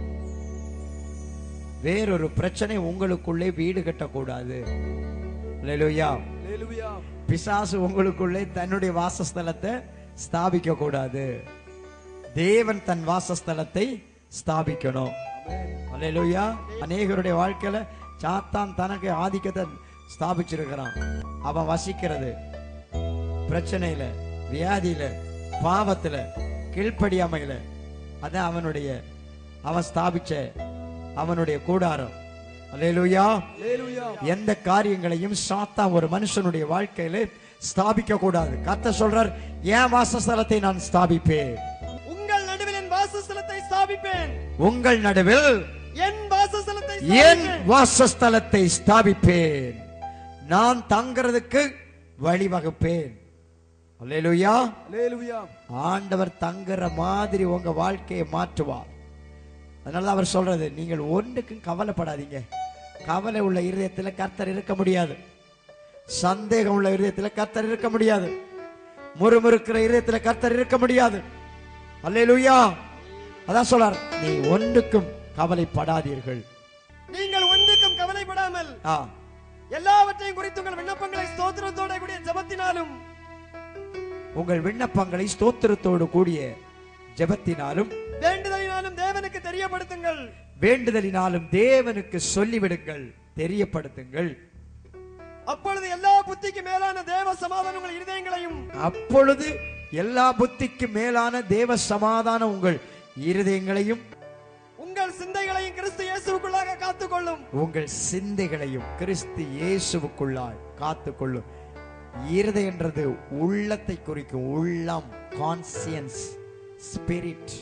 Speaker 2: வேறொரு பிரச்சனை உங்களுக்குள்ளே வீடு கட்டக்கூடாது அல்லேலூயா பிசாசு உங்களுக்குள்ளே தன்னுடைய வாசஸ்தலத்தை ஸ்தாபிக்க கூடாது தேவன் தன் வாசஸ்தலத்தை ஸ்தாபிக்கணும் அல்லேலூயா அநேகருடைய வாழ்க்கையில சாத்தான் தனக்கு ஆதிக்கத்தை ஸ்தாபிச்சிருக்கிறான் அவன் வசிக்கிறது பிரச்சனையில வியாதியில பாவத்துல கீழ்ப்படியாமையில அதான் அவனுடைய அவன் ஸ்தாபிச்ச அவனுடைய கூடாரம் அல்லேலூயா எந்த காரியங்களையும் சாத்தான் ஒரு மனுஷனுடைய வாழ்க்கையில ஸ்தாபிக்க கூடாது கத்த சொல்றார் என் வாசஸ்தலத்தை நான் ஸ்தாபிப்பேன்
Speaker 3: உங்கள் நடுவில் என் வாசஸ்தலத்தை ஸ்தாபிப்பேன்
Speaker 2: உங்கள் நடுவில்
Speaker 3: என் வாசஸ்தலத்தை
Speaker 2: என்
Speaker 3: ஸ்தாபிப்பேன்.
Speaker 2: வாசஸ்தலத்தை ஸ்தாபிப்பேன் நான் தங்குறதுக்கு வழிவகுப்பேன் அல்லேலூயா ஆண்டவர் தங்குற மாதிரி உங்க வாழ்க்கையை மாற்றுவார் அதனால அவர் சொல்றது நீங்கள் ஒன்றுக்கும் கவலைப்படாதீங்க கவலை உள்ள இருதயத்துல கர்த்தர் இருக்க முடியாது சந்தேகம் உள்ள இருதயத்துல கர்த்தர் இருக்க முடியாது முறுமுறுக்கிற இருதயத்துல கர்த்தர் இருக்க முடியாது அல்லேலூயா அதான் சொல்றார் நீ ஒன்றுக்கும் கவலைப்படாதீர்கள்
Speaker 3: நீங்கள் ஒன்றுக்கும் கவலைப்படாமல்
Speaker 2: ஆ
Speaker 3: எல்லாவற்றையும் குறித்து உங்கள் விண்ணப்பங்களை ஸ்தோத்திரத்தோட கூடிய ஜெபத்தினாலும்
Speaker 2: உங்கள் விண்ணப்பங்களை ஸ்தோத்திரத்தோடு கூடிய ஜெபத்தினாலும்
Speaker 3: வேண்டுதலினாலும் தேவனுக்கு தெரியப்படுத்துங்கள்
Speaker 2: வேண்டுதலினாலும் தேவனுக்கு சொல்லிவிடுங்கள் தெரியப்படுத்துங்கள்
Speaker 3: அப்பொழுது எல்லா புத்திக்கு மேலான தேவ சமாதானம் உங்கள் இருதயங்களையும்
Speaker 2: அப்பொழுது எல்லா புத்திக்கு மேலான தேவ சமாதானம் உங்கள் இருதயங்களையும்
Speaker 3: உங்கள் சிந்தைகளையும் கிறிஸ்து இயேசுவுக்குள்ளாக காத்துக்கொள்ளும்
Speaker 2: உங்கள் சிந்தைகளையும் கிறிஸ்து இயேசுவுக்குள்ளாய் காத்துக்கொள்ளும் இருதயன்றது உள்ளத்தை குறிக்கும் உள்ளம் கான்சியன்ஸ் ஸ்பிரிட்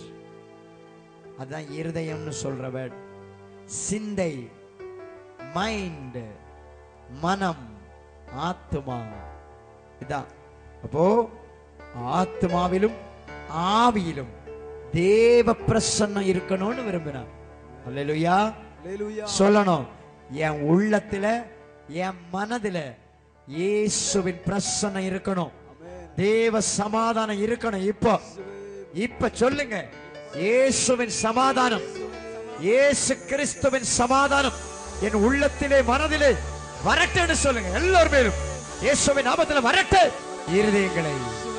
Speaker 2: அதான் இருதயம்னு சொல்ற word. சிந்தை மைண்ட் மனம் ஆத்துமா இதான் அப்போ ஆத்மாவிலும் ஆவியிலும் தேவ பிரசன்னம் இருக்கணும்னு விரும்பினார் அல்லேலூயா சொல்லணும் என் உள்ளத்துல என் மனதுல இயேசுவின் பிரசன்னம் இருக்கணும் தேவ சமாதானம் இருக்கணும் இப்போ இப்ப சொல்லுங்க இயேசுவின் சமாதானம் இயேசு கிறிஸ்துவின் சமாதானம் என் உள்ளத்திலே மனதிலே வரட்டுன்னு சொல்லுங்க எல்லோர் மேலும் இயேசுவின் நாமத்துல வரட்டு இருதயங்களை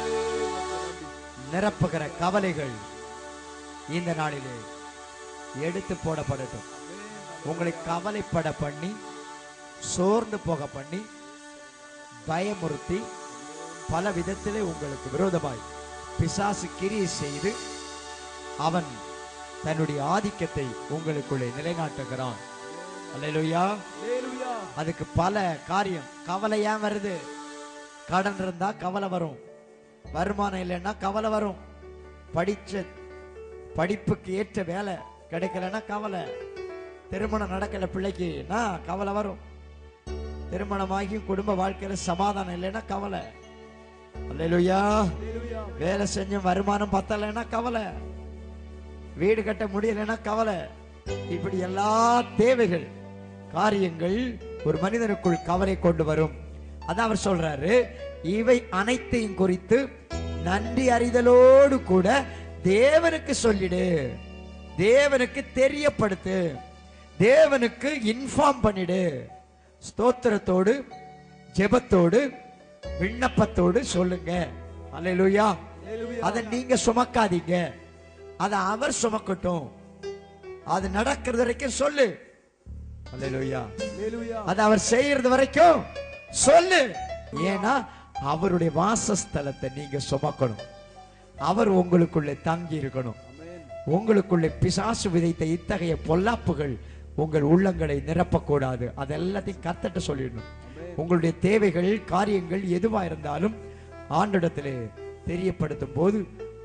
Speaker 2: நிரப்புகிற கவலைகள் இந்த நாளிலே எடுத்து போடப்படட்டும் உங்களை கவலைப்பட பண்ணி சோர்ந்து போக பண்ணி பயமுறுத்தி பல விதத்திலே உங்களுக்கு விரோதமாய் பிசாசு கிரியை செய்து அவன் தன்னுடைய ஆதிக்கத்தை உங்களுக்குள்ளே நிலைநாட்டுகிறான் அல்லேலூயா அதுக்கு பல காரியம் கவலை ஏன் வருது கடன் இருந்தா கவலை வரும் வருமானம் இல்லைன்னா கவலை வரும் படிச்ச படிப்புக்கு ஏற்ற வேலை கிடைக்கலன்னா கவலை திருமணம் நடக்கல பிள்ளைக்குன்னா கவலை வரும் திருமணமாகி குடும்ப வாழ்க்கையில சமாதானம் இல்லைன்னா கவலை அல்லேலூயா வேலை செஞ்சும் வருமானம் பத்தலைன்னா கவலை வீடு கட்ட முடியலைன்னா கவலை இப்படி எல்லா தேவைகள் காரியங்கள் ஒரு மனிதனுக்குள் கவலை கொண்டு வரும் அதான் அவர் சொல்றாரு இவை அனைத்தையும் குறித்து நன்றி அறிதலோடு கூட தேவனுக்கு சொல்லிடு தேவனுக்கு தெரியப்படுத்து தேவனுக்கு இன்ஃபார்ம் பண்ணிடு ஸ்தோத்திரத்தோடு ஜெபத்தோடு விண்ணப்பத்தோடு சொல்லுங்க அல்லேலூயா அதை நீங்க சுமக்காதீங்க அதை அவர் சுமக்கட்டும் அது நடக்கிறது வரைக்கும் சொல்லு அல்லேலூயா அது அவர் செய்யறது வரைக்கும் சொல்லு ஏன்னா அவருடைய வாசஸ்தலத்தை நீங்க சுமக்கணும் அவர் உங்களுக்குள்ளே தங்கி இருக்கணும் உங்களுக்குள்ளே பிசாசு விதைத்த இத்தகைய பொல்லாப்புகள் உங்கள் உள்ளங்களை நிரப்பக்கூடாது அது எல்லாத்தையும் கத்தட்ட சொல்லிடணும் உங்களுடைய தேவைகள் காரியங்கள் எதுவா இருந்தாலும் ஆண்டிடத்திலே தெரியப்படுத்தும் போது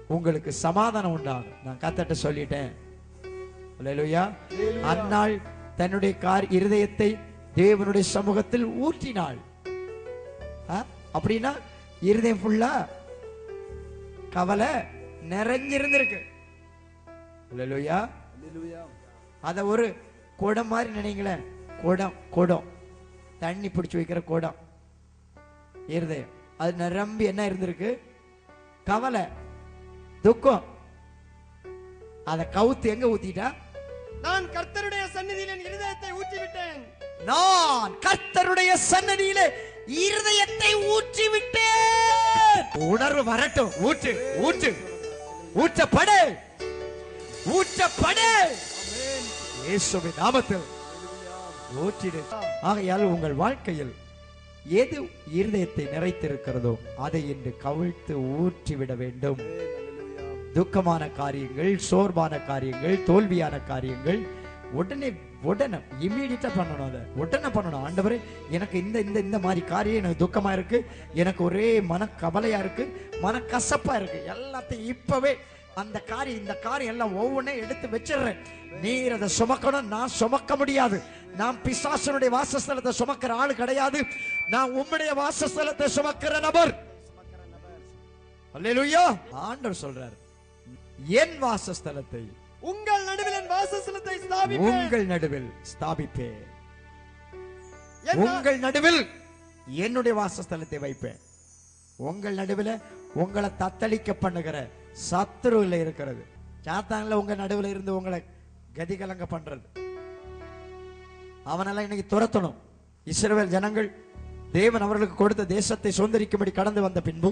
Speaker 2: உங்களுக்கு சமாதானம் உண்டாகும் நான் கத்தட்ட சொல்லிட்டேன் அல்லேலூயா அந்நாள் தன்னுடைய கார் இருதயத்தை தேவனுடைய சமூகத்தில் ஊற்றினாள் ஆ? அப்படின்னா இருதயம் ஃபுல்லா கவலை நிறைஞ்சிருந்திருக்கு அல்லேலூயா அத ஒரு குடம் மாதிரி நினைங்களேன் குடம் குடம் தண்ணி பிடிச்சு வைக்கிற குடம் இருதயம் அது நிரம்பி என்ன இருந்திருக்கு கவலை துக்கம் அத கவுத்து எங்க ஊத்திட்டா
Speaker 3: நான் கர்த்தருடைய சந்நிதியில் என் இருதயத்தை ஊற்றிவிட்டேன்
Speaker 2: நான் கர்த்தருடைய சன்னதியிலே இருதயத்தை ஊற்றி விட்டேன் உணர்வு வரட்டும் ஊற்று ஊற்று ஊற்றப்படு ஊற்றப்படு இயேசுவின் நாமத்தில் ஊற்றிடு ஆகையால் உங்கள் வாழ்க்கையில் எது இருதயத்தை நிறைத்திருக்கிறதோ அதை இன்று கவிழ்த்து ஊற்றிவிட வேண்டும் துக்கமான காரியங்கள் சோர்வான காரியங்கள் தோல்வியான காரியங்கள் உடனே உடனே இம்மீடியட்டா பண்ணணும் அதை உடனே பண்ணணும் ஆண்டவரே எனக்கு இந்த இந்த இந்த மாதிரி காரியம் எனக்கு துக்கமா இருக்கு எனக்கு ஒரே மன கவலையா இருக்கு மன கசப்பா இருக்கு எல்லாத்தையும் இப்பவே அந்த காரியம் இந்த காரியம் எல்லாம் ஒவ்வொன்றையும் எடுத்து வச்சிடுறேன் நீர் அதை சுமக்கணும் நான் சுமக்க முடியாது நான் பிசாசனுடைய வாசஸ்தலத்தை சுமக்கிற ஆளு கிடையாது நான் உம்முடைய வாசஸ்தலத்தை சுமக்கிற நபர் அல்லேலூயா ஆண்டவர் சொல்றார் என் வாசஸ்தலத்தை
Speaker 3: உங்கள் நடுவில் என் வாசஸ்தலத்தை ஸ்தாபிப்பேன்
Speaker 2: உங்கள் நடுவில் ஸ்தாபிப்பேன்
Speaker 3: என் வா-
Speaker 2: உங்கள் நடுவில் என்னுடைய வாசஸ்தலத்தை வைப்பேன் உங்கள் நடுவில் உங்களை தத்தளிக்க பண்ணுகிற சத்துருவில் இருக்கிறது சாத்தான்ல உங்க நடுவில் இருந்து உங்களை கதிகலங்க பண்றது அவனெல்லாம் இன்னைக்கு துரத்தணும் இஸ்ரவேல் ஜனங்கள் தேவன் அவர்களுக்கு கொடுத்த தேசத்தை சுதந்திரிக்கும்படி கடந்து வந்த பின்பு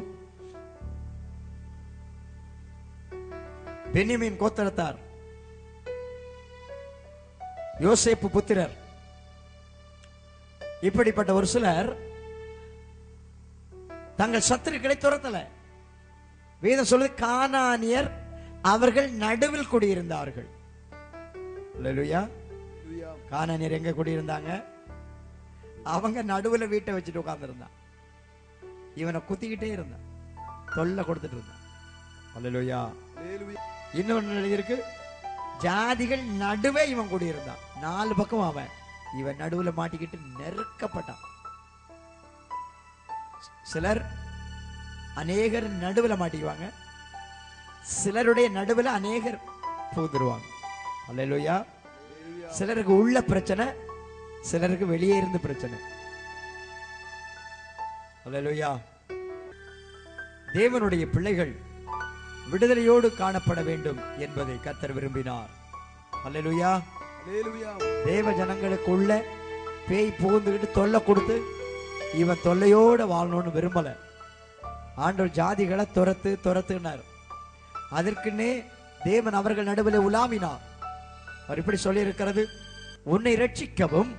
Speaker 2: பென்னிமீன் கோத்திரத்தார் யோசேப்பு புத்திரர் இப்படிப்பட்ட ஒரு சிலர் தங்கள் சத்துருக்களை துரத்தல வேதம் சொல்லுது கானானியர் அவர்கள் நடுவில் குடியிருந்தார்கள் அல்லேலூயா கானானியர் எங்க குடியிருந்தாங்க அவங்க நடுவுல வீட்டை வச்சுட்டு உட்கார்ந்திருந்தான் இவனை குத்திக்கிட்டே இருந்தான் தொல்லை கொடுத்துட்டு இருந்தான் அல்லேலூயா இன்னொன்னு எழுதியிருக்கு ஜாதிகள் நடுவே இவன் குடியிருந்தான் நாலு பக்கம் அவன் இவன் நடுவுல மாட்டிக்கிட்டு நெருக்கப்பட்டான் சிலர் அநேகர் நடுவுல மாட்டிக்குவாங்க சிலருடைய நடுவுல அநேகர் புகுந்துருவாங்க அல்லேலூயா சிலருக்கு உள்ள பிரச்சனை சிலருக்கு வெளியே இருந்து பிரச்சனை அல்லேலூயா தேவனுடைய பிள்ளைகள் விடுதலையோடு காணப்பட வேண்டும் என்பதை கத்தர் விரும்பினார் அல்லேலூயா தேவ ஜனங்களுக்குள்ள பேய் புகுந்துகிட்டு தொல்லை கொடுத்து இவன் தொல்லையோட வாழணும்னு விரும்பல ஆண்டவர் ஜாதிகளை துரத்து துரத்துனார் அதற்குன்னே தேவன் அவர்கள் நடுவில் உலாவினார் அவர் இப்படி சொல்லி இருக்கிறது உன்னை ரட்சிக்கவும்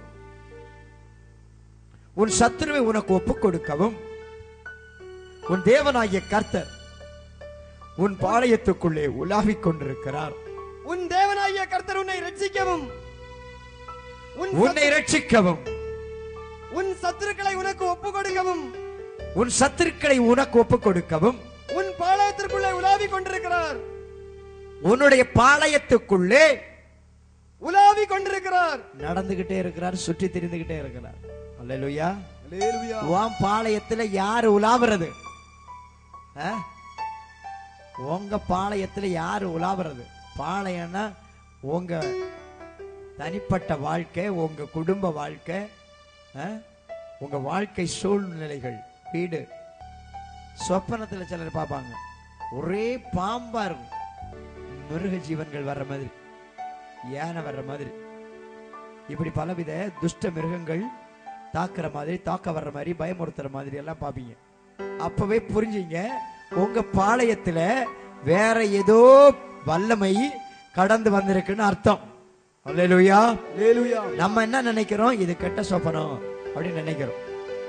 Speaker 2: உன் சத்துருவை உனக்கு ஒப்புக் கொடுக்கவும் உன் தேவனாகிய கர்த்தர் உன் பாளையத்துக்குள்ளே உலாவிக் கொண்டிருக்கிறார்
Speaker 3: உன் தேவனாகிய கர்த்தர் உன்னை ரட்சிக்கவும் உன்
Speaker 2: உன்னை ரட்சிக்கவும்
Speaker 3: உன் சத்துருக்களை உனக்கு ஒப்பு கொடுக்கவும்
Speaker 2: உன் சத்துருக்களை உனக்கு ஒப்புக் கொடுக்கவும்
Speaker 3: உன் பாளையத்திற்குள்ளே உலாவிக் கொண்டிருக்கிறார்
Speaker 2: உன்னுடைய பாளையத்துக்குள்ளே
Speaker 3: உலாவிக் கொண்டிருக்கிறார்
Speaker 2: நடந்துகிட்டே இருக்கிறார் சுற்றி திரிந்துகிட்டே இருக்கிறார் அல்லேலூயா உன் பாளையத்துல யாரு உலாவுறது ஆ? உங்க பாளையத்துல யாரு உலாவுறது பாளையம்னா உங்க தனிப்பட்ட வாழ்க்கை உங்க குடும்ப வாழ்க்கை ஆ? உங்க வாழ்க்கை சூழ்நிலைகள் வீடு சொப்பனத்துல சிலர் பார்ப்பாங்க ஒரே பாம்பா இருக்கும் மிருக ஜீவன்கள் வர்ற மாதிரி யானை வர்ற மாதிரி இப்படி பலவித துஷ்ட மிருகங்கள் தாக்குற மாதிரி தாக்க வர்ற மாதிரி பயமுறுத்துற மாதிரி எல்லாம் பாப்பீங்க அப்பவே புரிஞ்சுங்க உங்க பாளையத்துல வேற ஏதோ வல்லமை கடந்து வந்திருக்குன்னு அர்த்தம் அல்லேலூயா நம்ம என்ன நினைக்கிறோம் இது கெட்ட சொப்பனம் அப்படின்னு நினைக்கிறோம்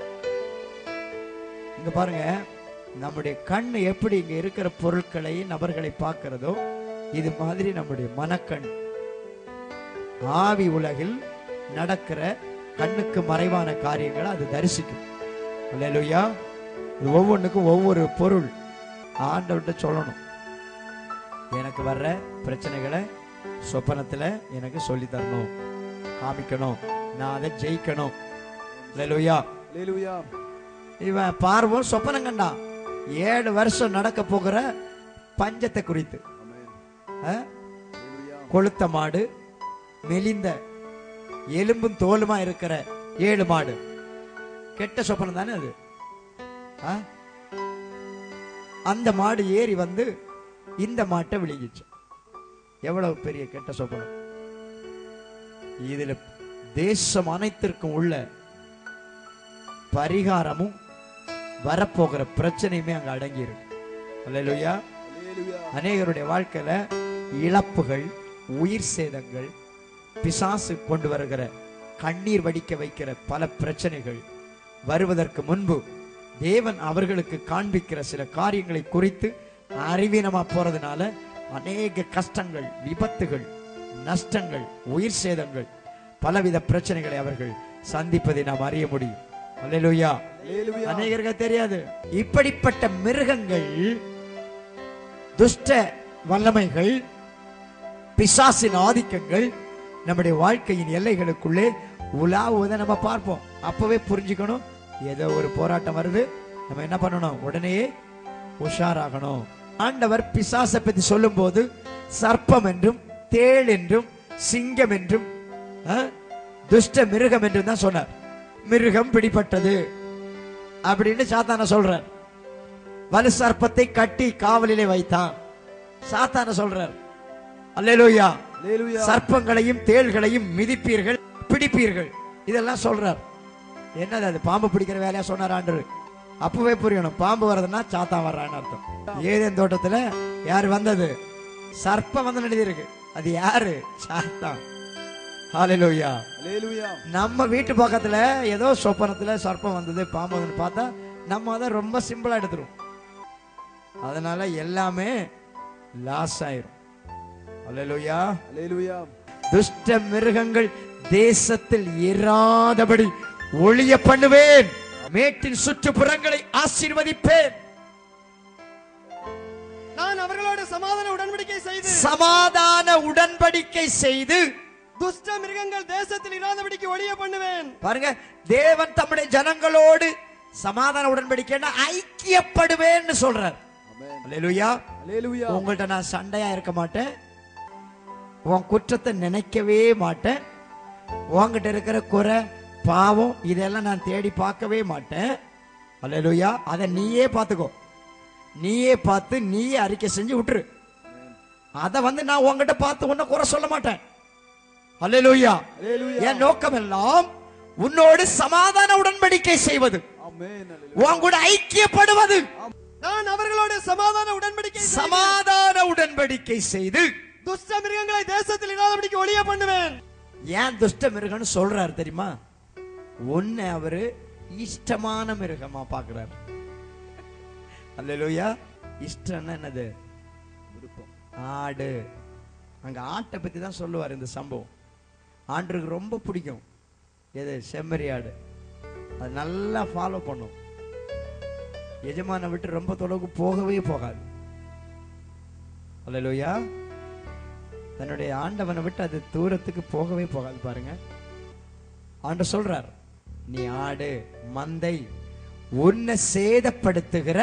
Speaker 2: இங்க பாருங்க நம்முடைய கண் எப்படி இங்க இருக்கிற பொருட்களை நபர்களை பார்க்கிறதோ இது மாதிரி நம்முடைய மனக்கண் ஆவி உலகில் நடக்கிற கண்ணுக்கு மறைவான காரியங்களை அது தரிசிக்கும் அல்லேலூயா இது ஒவ்வொன்றுக்கும் ஒவ்வொரு பொருள் ஆண்டவர்கிட்ட சொல்லணும் எனக்கு வர்ற பிரச்சனைகளை சொப்பனத்துல எனக்கு சொல்லி தரணும் காமிக்கணும் நான் அதை ஜெயிக்கணும் அல்லேலூயா
Speaker 3: அல்லேலூயா
Speaker 2: இவன் பார்வோன் சொப்பனம் கண்டான் ஏழு வருஷம் நடக்க போகிற பஞ்சத்தை குறித்து
Speaker 3: ஆமென்
Speaker 2: ஆ?
Speaker 3: அல்லேலூயா
Speaker 2: கொளுத்த மாடு மெலிந்த எலும்பும் தோலுமா இருக்கிற ஏழு மாடு கெட்ட சொப்பனம் தானே அது ஆ? அந்த மாடு ஏறி வந்து இந்த மாட்டை விழுங்கிச்சு எவ்வளவு பெரிய கெட்ட சொப்பனம் இதுல தேசம் அனைத்திற்கும் உள்ள பரிகாரமும் வரப்போகிற பிரச்சனையுமே அங்க அடங்கி இருக்கு அல்லேலூயா
Speaker 3: அல்லேலூயா
Speaker 2: அநேகருடைய வாழ்க்கையில இழப்புகள் உயிர் சேதங்கள் பிசாசு கொண்டு வருகிற கண்ணீர் வடிக்க வைக்கிற பல பிரச்சனைகள் வருவதற்கு முன்பு தேவன் அவர்களுக்கு காண்பிக்கிற சில காரியங்களை குறித்து அறிவீனமா போறதுனால அநேக கஷ்டங்கள் விபத்துகள் நஷ்டங்கள் உயிர் சேதங்கள் பலவித பிரச்சனைகளை அவர்கள் சந்திப்பதை நாம் அறிய முடியும் அல்லேலூயா
Speaker 3: அல்லேலூயா
Speaker 2: அநேகருக்கு தெரியாது இப்படிப்பட்ட மிருகங்கள் துஷ்ட வல்லமைகள் பிசாசின் ஆதிக்கங்கள் நம்முடைய வாழ்க்கையின் எல்லைகளுக்குள்ளே உலாவுவதை நம்ம பார்ப்போம் அப்பவே புரிஞ்சுக்கணும் ஏதோ ஒரு போராட்டம் வருது நம்ம என்ன பண்ணணும் உடனேயே உஷாராகணும் ஆண்டவர் பிசாசை பத்தி சொல்லும்போது சர்ப்பம் என்றும் தேள் என்றும் சிங்கம் என்றும் ஆ, துஷ்ட மிருகம் என்றும் தான் சொன்னார் மிருகம் பிடிபட்டது அப்படின்னு சாத்தான சொல்றார் வலு சர்ப்பத்தை கட்டி காவலிலே வைத்தான் சாத்தான சொல்றார் அல்லேலூயா
Speaker 3: அல்லேலூயா
Speaker 2: சர்ப்பங்களையும் தேள்களையும் மிதிப்பீர்கள் பிடிப்பீர்கள் இதெல்லாம் சொல்றார் என்னது அது பாம்பு பிடிக்கிற வேலையா சொன்னார் ஆண்டவர் அப்பவே புரியணும் பாம்பு வர்றதுன்னா சாத்தான் வர்றான்னு அர்த்தம் ஏதேன் தோட்டத்துல யார் வந்தது சர்ப்பம் வந்து எழுதியிருக்கு அது யாரு சாத்தான் ஹalleluya
Speaker 3: அல்லேலூயா
Speaker 2: நம்ம வீட்டு பக்கத்துல ஏதோ சொப்பனத்துல சர்ப்பம் வந்தது பாம்பு வந்ததுன்னு பார்த்தா நம்ம அதை ரொம்ப சிம்பிளா எடுத்துரும் அதனால எல்லாமே லாஸ் ஆயிரும் அல்லேலூயா
Speaker 3: அல்லேலூயா
Speaker 2: துஷ்ட மிருகங்கள் தேசத்தில் இராதபடி ஒளிய பண்ணுவேன் மேட்டின் சுற்றுப்புறங்களை ஆசீர்வதிப்பேன்
Speaker 3: நான் அவர்களோடு சமாதான உடன்படிக்கை செய்து
Speaker 2: சமாதான உடன்படிக்கை செய்து
Speaker 3: துஷ்ட மிருகங்கள் தேசத்தில் இராதபடிக்கு ஒழிய பண்ணுவேன்
Speaker 2: பாருங்க தேவன் தம்முடைய ஜனங்களோடு சமாதான உடன்படிக்கைன்னா ஐக்கியப்படுவேன்னு சொல்றார்
Speaker 3: ஆமென்
Speaker 2: அல்லேலூயா
Speaker 3: அல்லேலூயா
Speaker 2: உங்கள்ட்ட நான் சண்டையா இருக்க மாட்டேன் உன் குற்றத்தை நினைக்கவே மாட்டேன் உன்கிட்ட இருக்கிற குறை பாவம் இதெல்லாம் நான் தேடி பார்க்கவே மாட்டேன் அல்லேலூயா அதை நீயே பார்த்துக்கோ நீயே பார்த்து நீயே அறிக்கை செஞ்சு விட்டுரு அதை வந்து நான் உன்கிட்ட பார்த்து உன்னை குறை சொல்ல மாட்டேன் அல்லேலூயா
Speaker 3: அல்லேலூயா
Speaker 2: என் நோக்கம் எல்லாம் உன்னோடு சமாதான உடன்படிக்கை செய்வது
Speaker 3: ஆமென் அல்லேலூயா
Speaker 2: உன் கூட ஐக்கியப்படுவது
Speaker 3: நான் அவர்களோடு சமாதான உடன்படிக்கை செய்து
Speaker 2: சமாதான உடன்படிக்கை செய்து
Speaker 3: துஷ்ட மிருகங்களை தேசத்தில் இராதபடிக்கு ஒழிய பண்ணுவேன்
Speaker 2: ஏன் துஷ்ட மிருகம்னு சொல்றாரு தெரியுமா ஒன்னு அவரு இஷ்டமான மிருகமா பாக்குறாரு அல்லேலூயா இஷ்டம்னா என்னது
Speaker 3: விருப்பம்
Speaker 2: ஆடு அங்க ஆட்டை பத்தி தான் சொல்லுவார் இந்த சம்பவம் ஆண்டருக்கு ரொம்ப பிடிக்கும் எது செம்மறி ஆடு அது நல்லா ஃபாலோ பண்ணும் எஜமான விட்டு ரொம்ப தொலைவுக்கு போகவே போகாது அல்லேலூயா தன்னுடைய ஆண்டவனை விட்டு அது தூரத்துக்கு போகவே போகாது பாருங்க ஆண்டவர் சொல்றார் நீ ஆடு மந்தை உன்னை சேதப்படுத்துகிற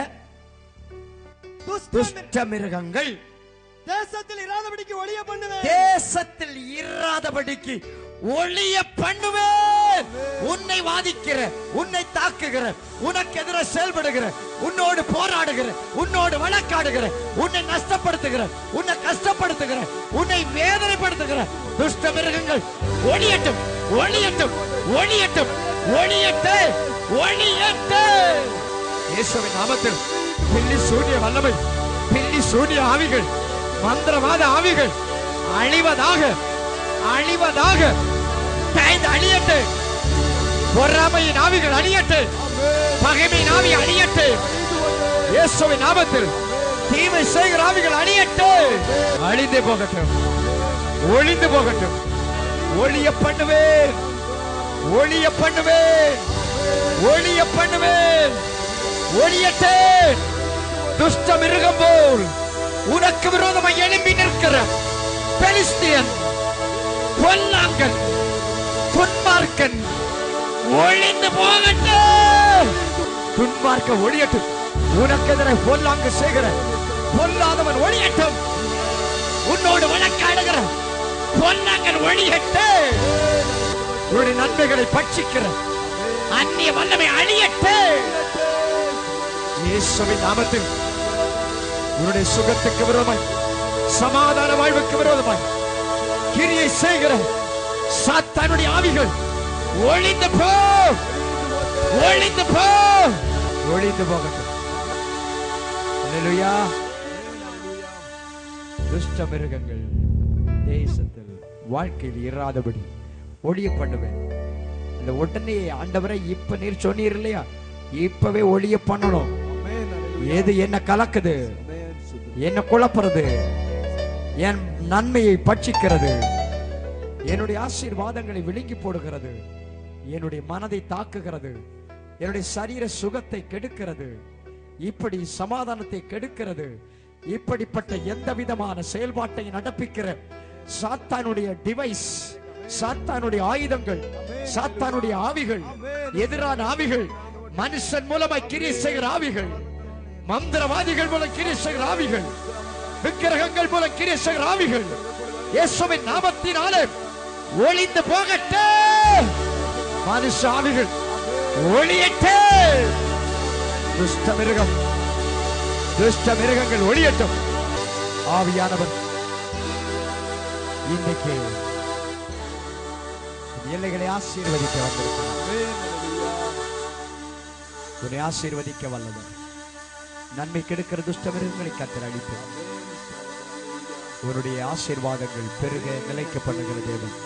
Speaker 3: துஷ்ட
Speaker 2: துஷ்ட மிருகங்கள்
Speaker 3: தேசத்தில் இராதபடிக்கு ஒழிய பண்ணுவேன்
Speaker 2: தேசத்தில் இராதபடிக்கு ஒளிய பண்ணுவேன் உன்னை வாதிக்கிற உன்னை தாக்குகிற உனக்கு எதிர செயல்படுகிற உன்னோடு போராடுகிற உன்னோடு வழக்காடுகிற உன்னை நஷ்டப்படுத்துகிற உன்னை கஷ்டப்படுத்துகிற உன்னை வேதனைப்படுத்துகிற துஷ்ட மிருகங்கள் ஒளியட்டும் ஒளியட்டும் ஒளியட்டும் ஒளியட்டு ஒளியட்டு இயேசுவின் நாமத்தில் பில்லி சூரிய வல்லமை பில்லி சூரிய ஆவிகள் மந்திரவாத ஆவிகள் அழிவதாக அழிவதாக காய்ந்து அழியட்டு பொறாமையின் ஆவிகள் அழியட்டு பகைமையின் ஆவி அழியட்டு இயேசுவின் நாமத்தில் தீமை செய்கிற ஆவிகள் அழியட்டு அழிந்து போகட்டும் ஒளிந்து போகட்டும் ஒளிய பண்ணுவேன் ஒளிய பண்ணுவேன் ஒளிய பண்ணுவேன் ஒளியட்டேன் துஷ்ட மிருகம் போல் உனக்கு உனக்கு விரோதமாக எழும்பி நிற்கிற பெலிஸ்தியன் பொல்லாங்கன் துன்மார்க்கன் ஒழிந்து போகட்டும் துன்மார்க்க ஒழியட்டும் உனக்கு எதிராக பொல்லாங்க செய்கிற பொல்லாதவன் ஒழியட்டும் உன்னோடு வழக்காடுகிற பொல்லாங்கன் ஒழியட்டு உன்னுடைய நன்மைகளை பட்சிக்கிற அந்நிய வல்லமை அழியட்டு இயேசுவின் நாமத்தில் உன்னுடைய சுகத்துக்கு விரோதமாய் சமாதான வாழ்வுக்கு விரோதமாய் கிரியை செய்கிற சாத்தானுடைய ஆவிகள் ஒளிந்து போ ஒளிந்து போ ஒளிந்து போகட்டும் அல்லேலூயா துஷ்ட மிருகங்கள் தேசத்தில் வாழ்க்கையில் இராதபடி ஒளிய பண்ணுவேன் இந்த உடனே ஆண்டவரை இப்ப நீர் சொன்னீர் இல்லையா இப்பவே ஒளிய பண்ணணும் எது என்ன கலக்குது என்ன குழப்புறது என் நன்மையை பட்சிக்கிறது என்னுடைய ஆசீர்வாதங்களை விழுங்கி போடுகிறது என்னுடைய மனதை தாக்குகிறது என்னுடைய சரீர சுகத்தை கெடுக்கிறது இப்படி சமாதானத்தை கெடுக்கிறது இப்படிப்பட்ட எந்த விதமான செயல்பாட்டை நடப்பிக்கிற சாத்தானுடைய டிவைஸ் சாத்தானுடைய ஆயுதங்கள் சாத்தானுடைய ஆவிகள் எதிரான ஆவிகள் மனுஷன் மூலமாய் கிரியை செய்கிற ஆவிகள் மந்திரவாதிகள் மூலம் கிரியை செய்கிற ஆவிகள் விக்கிரகங்கள் மூலம் கிரியை செய்கிற ஆவிகள் இயேசுவின் நாமத்தினாலே ஒளிந்து போகட்டே மனுஷ ஆவிகள் ஒளியட்டே துஷ்ட மிருகம் துஷ்ட மிருகங்கள் ஒளியட்டும் ஆவியானவர் இன்னைக்கு எல்லைகளை ஆசீர்வதிக்க வந்திருக்கிறார் உன்னை ஆசீர்வதிக்க வல்லவர் நன்மை கெடுக்கிற துஷ்ட மிருகங்களை கத்தர் அளிப்பார் உன்னுடைய ஆசீர்வாதங்கள் பெருக நிலைக்க பண்ணுகிற தேவன்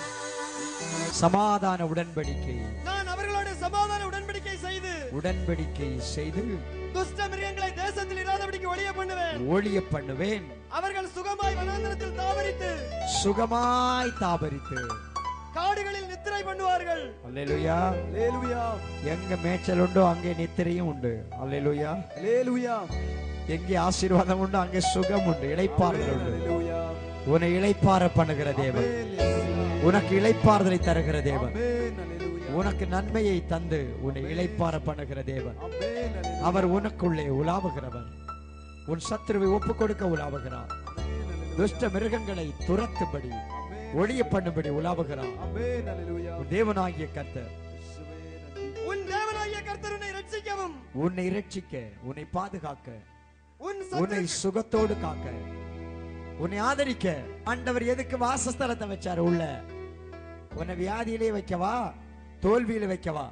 Speaker 2: சமாதான உடன்படிக்கை
Speaker 3: நான் அவர்களோட சமாதான உடன்படிக்கை செய்து
Speaker 2: உடன்படிக்கை செய்து
Speaker 3: துஷ்ட மிருகங்களை தேசத்தில் இராதபடிக்கு ஒழிய பண்ணுவேன்
Speaker 2: ஒளிய பண்ணுவேன்
Speaker 3: அவர்கள் சுகமாய் வனாந்தரத்தில் தாவரித்து
Speaker 2: சுகமாய் தாபரித்து
Speaker 3: காடுகளில் நித்திரை பண்ணுவார்கள்
Speaker 2: அல்லேலூயா
Speaker 3: அல்லேலூயா
Speaker 2: எங்க மேய்ச்சல் உண்டோ அங்கே நித்திரையும் உண்டு அல்லேலூயா
Speaker 3: அல்லேலூயா
Speaker 2: எங்கே ஆசீர்வாதம் உண்டு அங்கே சுகம் உண்டு இளைப்பாறுதல் உண்டு
Speaker 3: அல்லேலூயா
Speaker 2: உன்னை இளைப்பாற பண்ணுகிற தேவன் உனக்கு இளைப்பாறுதலை தருகிற தேவன்
Speaker 3: ஆமென் அல்லேலூயா
Speaker 2: உனக்கு நன்மையை தந்து உன்னை இளைப்பாற பண்ணுகிற தேவன்
Speaker 3: ஆமென் அல்லேலூயா
Speaker 2: அவர் உனக்குள்ளே உலாவுகிறவர் உன் சத்துருவை ஒப்பு கொடுக்க உலாவுகிறார் துஷ்ட மிருகங்களை துரத்தும்படி ஒளிய பண்ணும்படி உலாவுகிறார்
Speaker 3: ஆமென் அல்லேலூயா
Speaker 2: உன் தேவனாகிய கர்த்தர்
Speaker 3: உன் தேவனாகிய கர்த்தர் உன்னை ரட்சிக்கவும்
Speaker 2: உன்னை இரட்சிக்க உன்னை பாதுகாக்க
Speaker 3: உன்
Speaker 2: உன்னை
Speaker 3: சத்துரு
Speaker 2: சுகத்தோடு காக்க உன்னை ஆதரிக்க ஆண்டவர் எதுக்கு வாசஸ்தலத்தை வச்சாரு உள்ள உன்னை வியாதியிலே வைக்கவா தோல்வியில வைக்கவா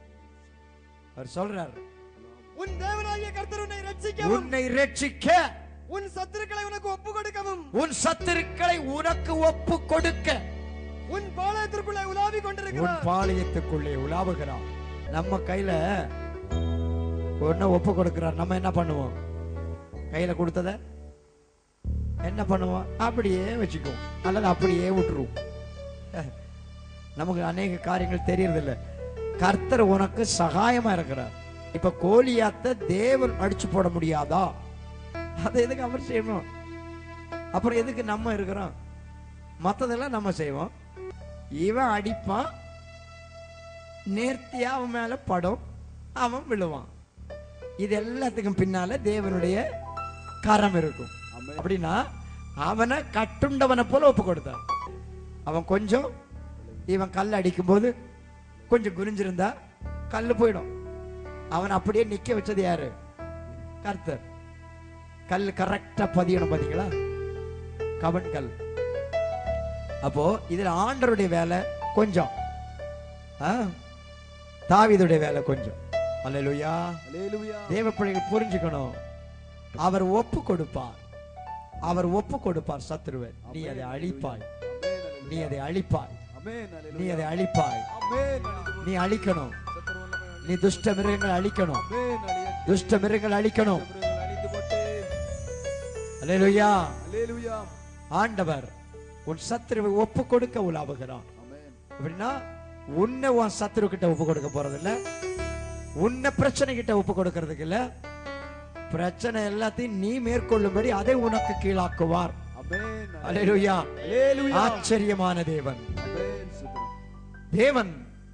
Speaker 2: அவர் சொல்றார்
Speaker 3: உன் தேவனாகிய கர்த்தர் உன்னை ரட்சிக்கவும்
Speaker 2: உன்னை ரட்சிக்க
Speaker 3: உன் சத்துருக்களை உனக்கு ஒப்பு கொடுக்கவும்
Speaker 2: உன் சத்துருக்களை உனக்கு ஒப்பு கொடுக்க
Speaker 3: உன் பாளையத்திற்குள்ளே உலாவி
Speaker 2: உன்
Speaker 3: கொண்டிருக்கிறார்
Speaker 2: பாளையத்துக்குள்ளே உலாவுகிறான் நம்ம கையில ஒன்ன ஒப்பு கொடுக்கிறார் நம்ம என்ன பண்ணுவோம் கையில கொடுத்தத என்ன பண்ணுவோம் அப்படியே வச்சுக்குவோம் அல்லது அப்படியே விட்டுருவோம் நமக்கு அநேக காரியங்கள் தெரியறதில்ல கர்த்தர் உனக்கு சகாயமா இருக்கிறார் இப்ப கோலியாத்த தேவன் அடிச்சு போட முடியாதா அதை எதுக்கு அவர் செய்யணும் அப்புறம் எதுக்கு நம்ம இருக்கிறோம் மத்ததெல்லாம் நம்ம செய்வோம் இவன் அடிப்பான் நேர்த்தியா அவன் மேல படும் அவன் விழுவான் இது எல்லாத்துக்கும் பின்னால தேவனுடைய கரம் இருக்கும் அப்படின்னா அவனை கட்டுண்டவனை போல ஒப்பு கொடுத்தான் அவன் கொஞ்சம் இவன் கல் அடிக்கும்போது கொஞ்சம் குனிஞ்சிருந்தா கல்லு போயிடும் அவன் அப்படியே நிக்க வச்சது யாரு கர்த்தர் கல் கரெக்டா பதியணும் பாத்தீங்களா கவன் கல் அப்போ இதுல ஆண்டருடைய வேலை கொஞ்சம் ஆ? தாவீதுடைய வேலை கொஞ்சம் அல்லேலூயா
Speaker 3: அல்லேலூயா
Speaker 2: தேவ பிள்ளைகள் புரிஞ்சுக்கணும் அவர் ஒப்பு கொடுப்பார் அவர் ஒப்பு கொடுப்பார் சத்துருவன் நீ அதை அழிப்பாய் நீ அதை அழிப்பாய்
Speaker 3: ஆமென்
Speaker 2: நீ அதை அழிப்பாய்
Speaker 3: ஆமென்
Speaker 2: நீ அழிக்கணும் நீ துஷ்ட மிருகங்களை அழிக்கணும்
Speaker 3: ஆமென்
Speaker 2: துஷ்ட மிருகங்களை அழிக்கணும்
Speaker 3: அழிந்து போட்டு
Speaker 2: அல்லேலூயா
Speaker 3: அல்லேலூயா
Speaker 2: ஆண்டவர் உன் சத்துருவை ஒப்பு கொடுக்க உலாவுகிறான்
Speaker 3: ஆமென்
Speaker 2: அப்படின்னா உன்னை உன் சத்துரு கிட்ட ஒப்பு கொடுக்க போறது இல்ல உன்னை பிரச்சனை கிட்ட ஒப்பு கொடுக்கறதுக்கு இல்ல பிரச்சனை எல்லாத்தையும் நீ மேற்கொள்ளும்படி அதை உனக்கு கீழாக்குவார்
Speaker 3: ஆமென்
Speaker 2: அல்லேலூயா
Speaker 3: அல்லேலூயா
Speaker 2: ஆச்சரியமான தேவன்
Speaker 3: ஆமென் சுதன்
Speaker 2: தேவன்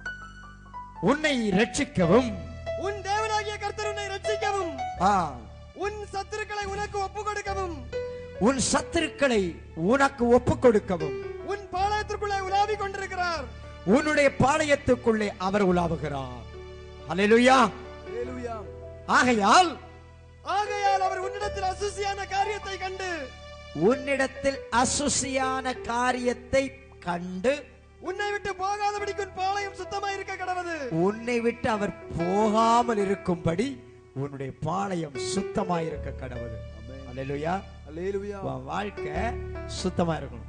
Speaker 2: உன்னை ரட்சிக்கவும்
Speaker 3: உன் தேவனாகிய கர்த்தர் உன்னை ரட்சிக்கவும்
Speaker 2: ஆ,
Speaker 3: உன் சத்துருக்களை உனக்கு ஒப்பு கொடுக்கவும்
Speaker 2: உன் சத்துருக்களை உனக்கு ஒப்புக் கொடுக்கவும்
Speaker 3: உன் பாளையத்திற்குள்ளே உலாவிக் கொண்டிருக்கிறார்
Speaker 2: உன்னுடைய பாளையத்துக்குள்ளே அவர் உலாவுகிறார் அல்லேலூயா
Speaker 3: அல்லேலூயா
Speaker 2: ஆகையால்
Speaker 3: ஆகையால் அவர் உன்னிடத்தில் அசுசியான காரியத்தை கண்டு
Speaker 2: உன்னிடத்தில் அசுசியான காரியத்தை கண்டு
Speaker 3: உன்னை விட்டு போகாதபடிக்கு உன் பாளையம் சுத்தமா இருக்க கடவுது
Speaker 2: உன்னை விட்டு அவர் போகாமல் இருக்கும்படி உன்னுடைய பாளையம் சுத்தமாயிருக்க கடவுள் அல்லேலூயா
Speaker 3: அல்லேலூயா
Speaker 2: உன் வாழ்க்கை சுத்தமா இருக்கணும்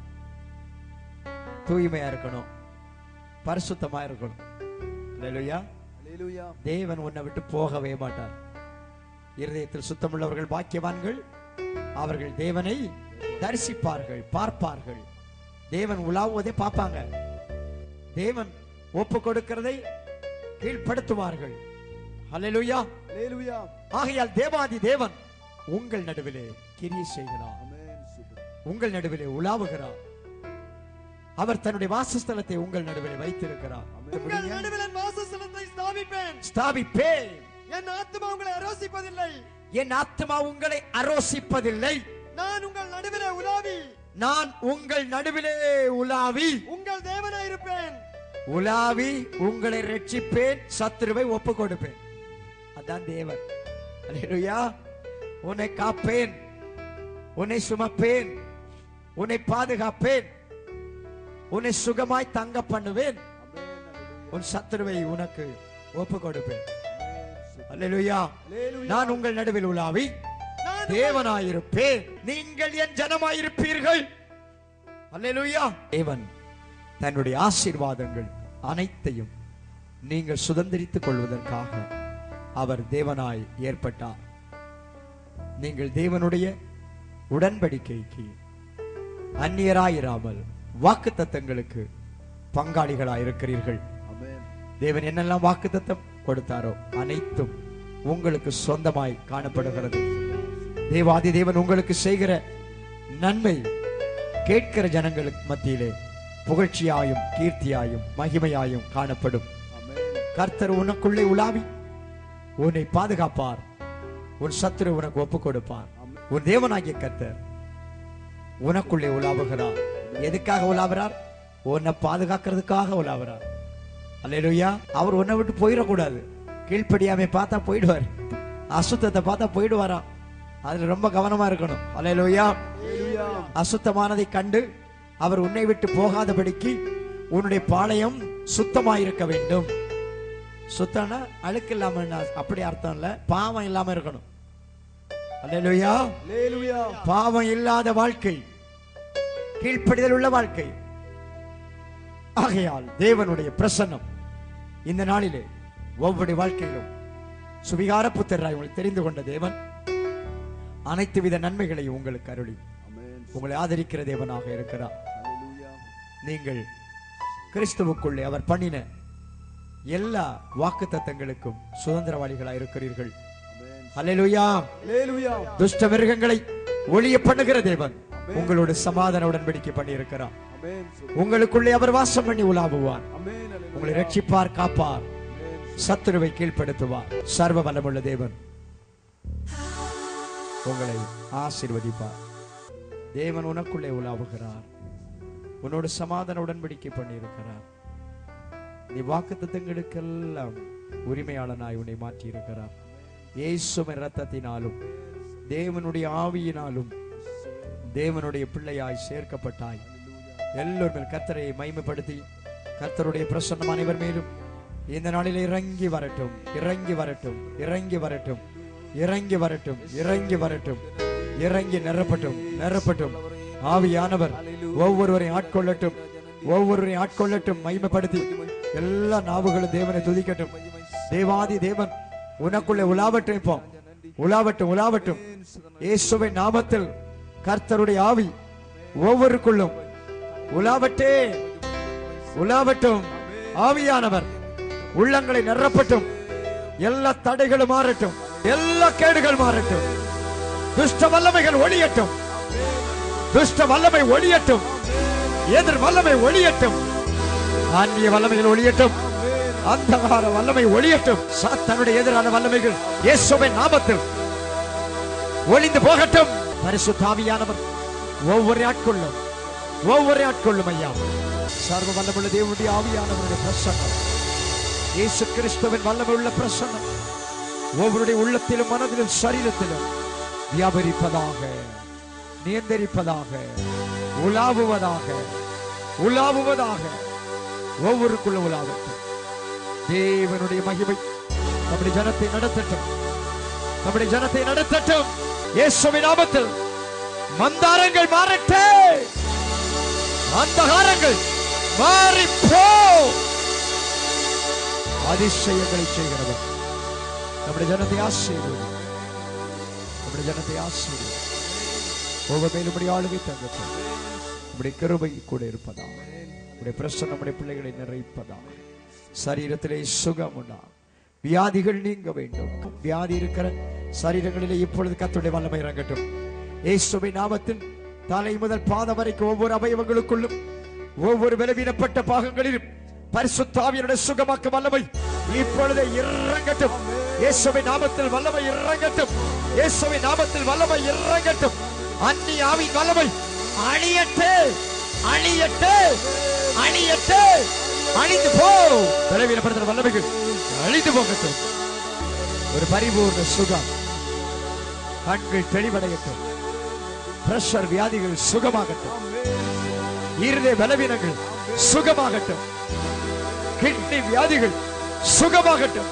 Speaker 2: தூய்மையா இருக்கணும் பரிசுத்தமா இருக்கணும் அல்லேலூயா
Speaker 3: அல்லேலூயா
Speaker 2: தேவன் உன்னை விட்டு போகவே மாட்டார் இருதயத்தில் சுத்தமுள்ளவர்கள் பாக்கியவான்கள் அவர்கள் தேவனை தரிசிப்பார்கள் பார்ப்பார்கள் தேவன் உலாவுவதை பார்ப்பாங்க தேவன் ஒப்பு கொடுக்கிறதை கீழ்ப்படுத்துவார்கள் அல்லேலூயா
Speaker 3: அல்லேலூயா
Speaker 2: ஆகையால் தேவாதி தேவன் உங்கள் நடுவிலே கிரியை செய்கிறார்
Speaker 3: ஆமென் சுதன்
Speaker 2: உங்கள் நடுவிலே உலாவுகிறார் அவர் தன்னுடைய வாசஸ்தலத்தை உங்கள் நடுவிலே வைத்திருக்கிறார்
Speaker 3: உங்கள் நடுவில் என் வாசஸ்தலத்தை ஸ்தாபிப்பேன்
Speaker 2: ஸ்தாபிப்பேன்
Speaker 3: என் ஆத்துமா உங்களை அரோசிப்பதில்லை
Speaker 2: என் ஆத்மா உங்களை அரோசிப்பதில்லை
Speaker 3: நான் உங்கள் நடுவிலே உலாவி
Speaker 2: நான் உங்கள் நடுவிலே உலாவி
Speaker 3: உங்கள் தேவனாய் இருப்பேன்
Speaker 2: உலாவி உங்களை ரட்சிப்பேன் சத்துருவை ஒப்பு கொடுப்பேன் அதான் தேவன் அல்லேலூயா உன்னை காப்பேன் உன்னை சுமப்பேன் உன்னை பாதுகாப்பேன் உன்னை சுகமாய் தங்க பண்ணுவேன் உன் சத்துருவை உனக்கு ஒப்பு கொடுப்பேன் அல்லேலூயா
Speaker 3: அல்லேலூயா
Speaker 2: நான் உங்கள் நடுவில் உலாவி
Speaker 3: நான்
Speaker 2: தேவனாயிருப்பேன் நீங்கள் என் ஜனமாயிருப்பீர்கள் அல்லேலூயா தேவன் தன்னுடைய ஆசீர்வாதங்கள் அனைத்தையும் நீங்கள் சுதந்திரித்துக் கொள்வதற்காக அவர் தேவனாய் ஏற்பட்டார் நீங்கள் தேவனுடைய உடன்படிக்கைக்கு அந்நியராயிராமல் வாக்குத்தத்தங்களுக்கு பங்காளிகளாய் இருக்கிறீர்கள்
Speaker 3: ஆமென்
Speaker 2: தேவன் என்னெல்லாம் வாக்குத்தத்தம் கொடுத்தாரோ அனைத்தும் உங்களுக்கு சொந்தமாய் காணப்படுகிறது தேவாதி தேவன் உங்களுக்கு செய்கிற நன்மை கேட்கிற ஜனங்களுக்கு மத்தியிலே புகழ்ச்சியாயும் கீர்த்தியாயும் மகிமையாயும் காணப்படும்
Speaker 3: ஆமென்
Speaker 2: கர்த்தர் உனக்குள்ளே உலாவி உன்னை பாதுகாப்பார் உன் சத்துரு உனக்கு ஒப்பு கொடுப்பார் உன் தேவனாகிய கர்த்தர் உனக்குள்ளே உலாவுகிறார் எதுக்காக உலாவுறார் உன்னை பாதுகாக்கிறதுக்காக உலாவுறார் அல்லேலூயா அவர் உன்னை விட்டு போயிடக்கூடாது கீழ்ப்படியாமை பார்த்தா போயிடுவார் அசுத்தத்தை பார்த்தா போயிடுவாராம் அதுல ரொம்ப கவனமா இருக்கணும் அல்லேலூயா
Speaker 3: அல்லேலூயா
Speaker 2: அசுத்தமானதை கண்டு அவர் உன்னை விட்டு போகாதபடிக்கு உன்னுடைய பாளையம் சுத்தமாயிருக்க வேண்டும் சுத்தம்னா அழுக்கு இல்லாம அப்படி அர்த்தம் இல்ல பாவம் இல்லாம இருக்கணும் அல்லேலூயா
Speaker 3: அல்லேலூயா
Speaker 2: பாவம் இல்லாத வாழ்க்கை கீழ்ப்படிதல் உள்ள வாழ்க்கை ஆகையால் தேவனுடைய பிரசன்னம் இந்த நாளிலே ஒவ்வொரு வாழ்க்கையிலும் சுவிகார புத்தராய் உங்களை தெரிந்து கொண்ட தேவன் அனைத்து வித நன்மைகளையும் உங்களுக்கு அருளி
Speaker 3: ஆமென்
Speaker 2: உங்களை ஆதரிக்கிற தேவனாக இருக்கிறார்
Speaker 3: அல்லேலூயா
Speaker 2: நீங்கள் கிறிஸ்துவுக்குள்ளே அவர் பண்ணின எல்லா வாக்குத்தத்தங்களுக்கும் சுதந்திரவாளிகளாக இருக்கிறீர்கள்
Speaker 3: ஆமென்
Speaker 2: அல்லேலூயா
Speaker 3: அல்லேலூயா
Speaker 2: துஷ்ட மிருகங்களை ஒளிய பண்ணுகிற தேவன் உங்களோட சமாதான உடன்படிக்கை பண்ணி இருக்கிறார்
Speaker 3: ஆமென் சுதன்
Speaker 2: உங்களுக்குள்ளே அவர் வாசம் பண்ணி உலாவுவார்
Speaker 3: ஆமென் அல்லேலூயா
Speaker 2: உங்களை ரட்சிப்பார் காப்பார்
Speaker 3: ஆமென்
Speaker 2: சத்துருவை கீழ்ப்படுத்துவார் சர்வ வல்லமுள்ள தேவன் உங்களை ஆசீர்வதிப்பார் தேவன் உனக்குள்ளே உலாவுகிறார் உன்னோடு சமாதான உடன்படிக்கை பண்ணியிருக்கிறார் நீ வாக்குத்தத்தங்களுக்கெல்லாம் உரிமையாளனாய் உன்னை மாற்றி இருக்கிறார் இயேசுவின் ரத்தத்தினாலும் தேவனுடைய ஆவியினாலும் தேவனுடைய பிள்ளையாய் சேர்க்கப்பட்டாய் எல்லோரும் கர்த்தரை மைமைப்படுத்தி கர்த்தருடைய பிரசன்னம் அனைவர் மேலும் இந்த நாளில் இறங்கி வரட்டும் இறங்கி வரட்டும் இறங்கி வரட்டும் இறங்கி வரட்டும் இறங்கி வரட்டும் இறங்கி நிரப்பட்டும் நிரப்பட்டும் ஆவியானவர் ஒவ்வொருவரையும் ஆட்கொள்ளட்டும் ஒவ்வொருவரையும் ஆட்கொள்ளட்டும் மைமைப்படுத்தி எல்லா நாவுகளும் தேவனை துதிக்கட்டும் தேவாதி தேவன் உனக்குள்ளே உலாவட்டும் இப்போ உலாவட்டும் உலாவட்டும் இயேசுவின் நாமத்தில் கர்த்தருடைய ஆவி ஒவ்வொருக்குள்ளும் உலாவட்டே உலாவட்டும் ஆவியானவர் உள்ளங்களை நிரப்பட்டும் எல்லா தடைகளும் மாறட்டும் எல்லா கேடுகள் மாறட்டும் துஷ்ட வல்லமைகள் ஒளியட்டும் துஷ்ட வல்லமை ஒளியட்டும் எதிர் வல்லமை ஒளியட்டும் ஆன்மீக வல்லமைகள் ஒளியட்டும் அந்தகார வல்லமை ஒளியட்டும் சாத்தானுடைய எதிரான வல்லமைகள் இயேசுவின் நாமத்தில் ஒளிந்து போகட்டும் பரிசுத்தாவியானவர் ஒவ்வொரு ஆட்கொள்ளும் ஒவ்வொரு ஆட்கொள்ளும் ஐயா சர்வ வல்லமுள்ள தேவனுடைய ஆவியானவருடைய பிரசன்னம் இயேசு கிறிஸ்துவின் வல்லமுள்ள பிரசன்னம் ஒவ்வொருடைய உள்ளத்திலும் மனதிலும் சரீரத்திலும் வியாபரிப்பதாக நியந்திரிப்பதாக உலாவுவதாக உலாவுவதாக ஒவ்வொருக்குள்ள உலாவட்டும் தேவனுடைய மகிமை நம்முடைய ஜனத்தை நடத்தட்டும் நம்முடைய ஜனத்தை நடத்தட்டும் இயேசுவின் நாமத்தில் மந்தாரங்கள் மாறட்டே அந்தகாரங்கள் மாறி போ அதிசயங்களை செய்கிறவர் நம்முடைய ஜனத்தை ஆசீர்வதி நம்முடைய ஜனத்தை ஆசீர்வதி ஒவ்வொரு மேலும் ஆளுகை தங்கட்டும் நம்முடைய கிருபை கூட இருப்பதா நம்முடைய பிரசன்னம் நம்முடைய பிள்ளைகளை நிறைப்பதா சரீரத்திலே சுகம் உண்டா வியாதிகள் நீங்க வேண்டும் வியாதி இருக்கிற சரீரங்களிலே இப்பொழுது கத்துடைய வல்லமை இறங்கட்டும் இயேசுவின் நாமத்தில் தலை முதல் பாதம் வரைக்கும் ஒவ்வொரு அவயவங்களுக்குள்ளும் ஒவ்வொரு பலவீனப்பட்ட பாகங்களிலும் பரிசுத்தாவியனுடைய சுகமாக்க வல்லமை இப்பொழுது இறங்கட்டும் இயேசுவின் நாமத்தில் வல்லமை இறங்கட்டும் இயேசுவின் நாமத்தில் வல்லமை இறங்கட்டும் அந்நி ஆவின் வல்லமை அழியட்டு அழியட்டு அழியட்டு அழிந்து போ பலவீனப்படுத்துற வல்லமைகள் அழிந்து போகட்டும் ஒரு பரிபூர்ண சுகம் கண்கள் தெளிவடையட்டும் பிரஷர் வியாதிகள் சுகமாகட்டும் இருதய பலவீனங்கள் சுகமாகட்டும் கிட்னி வியாதிகள் சுகமாகட்டும்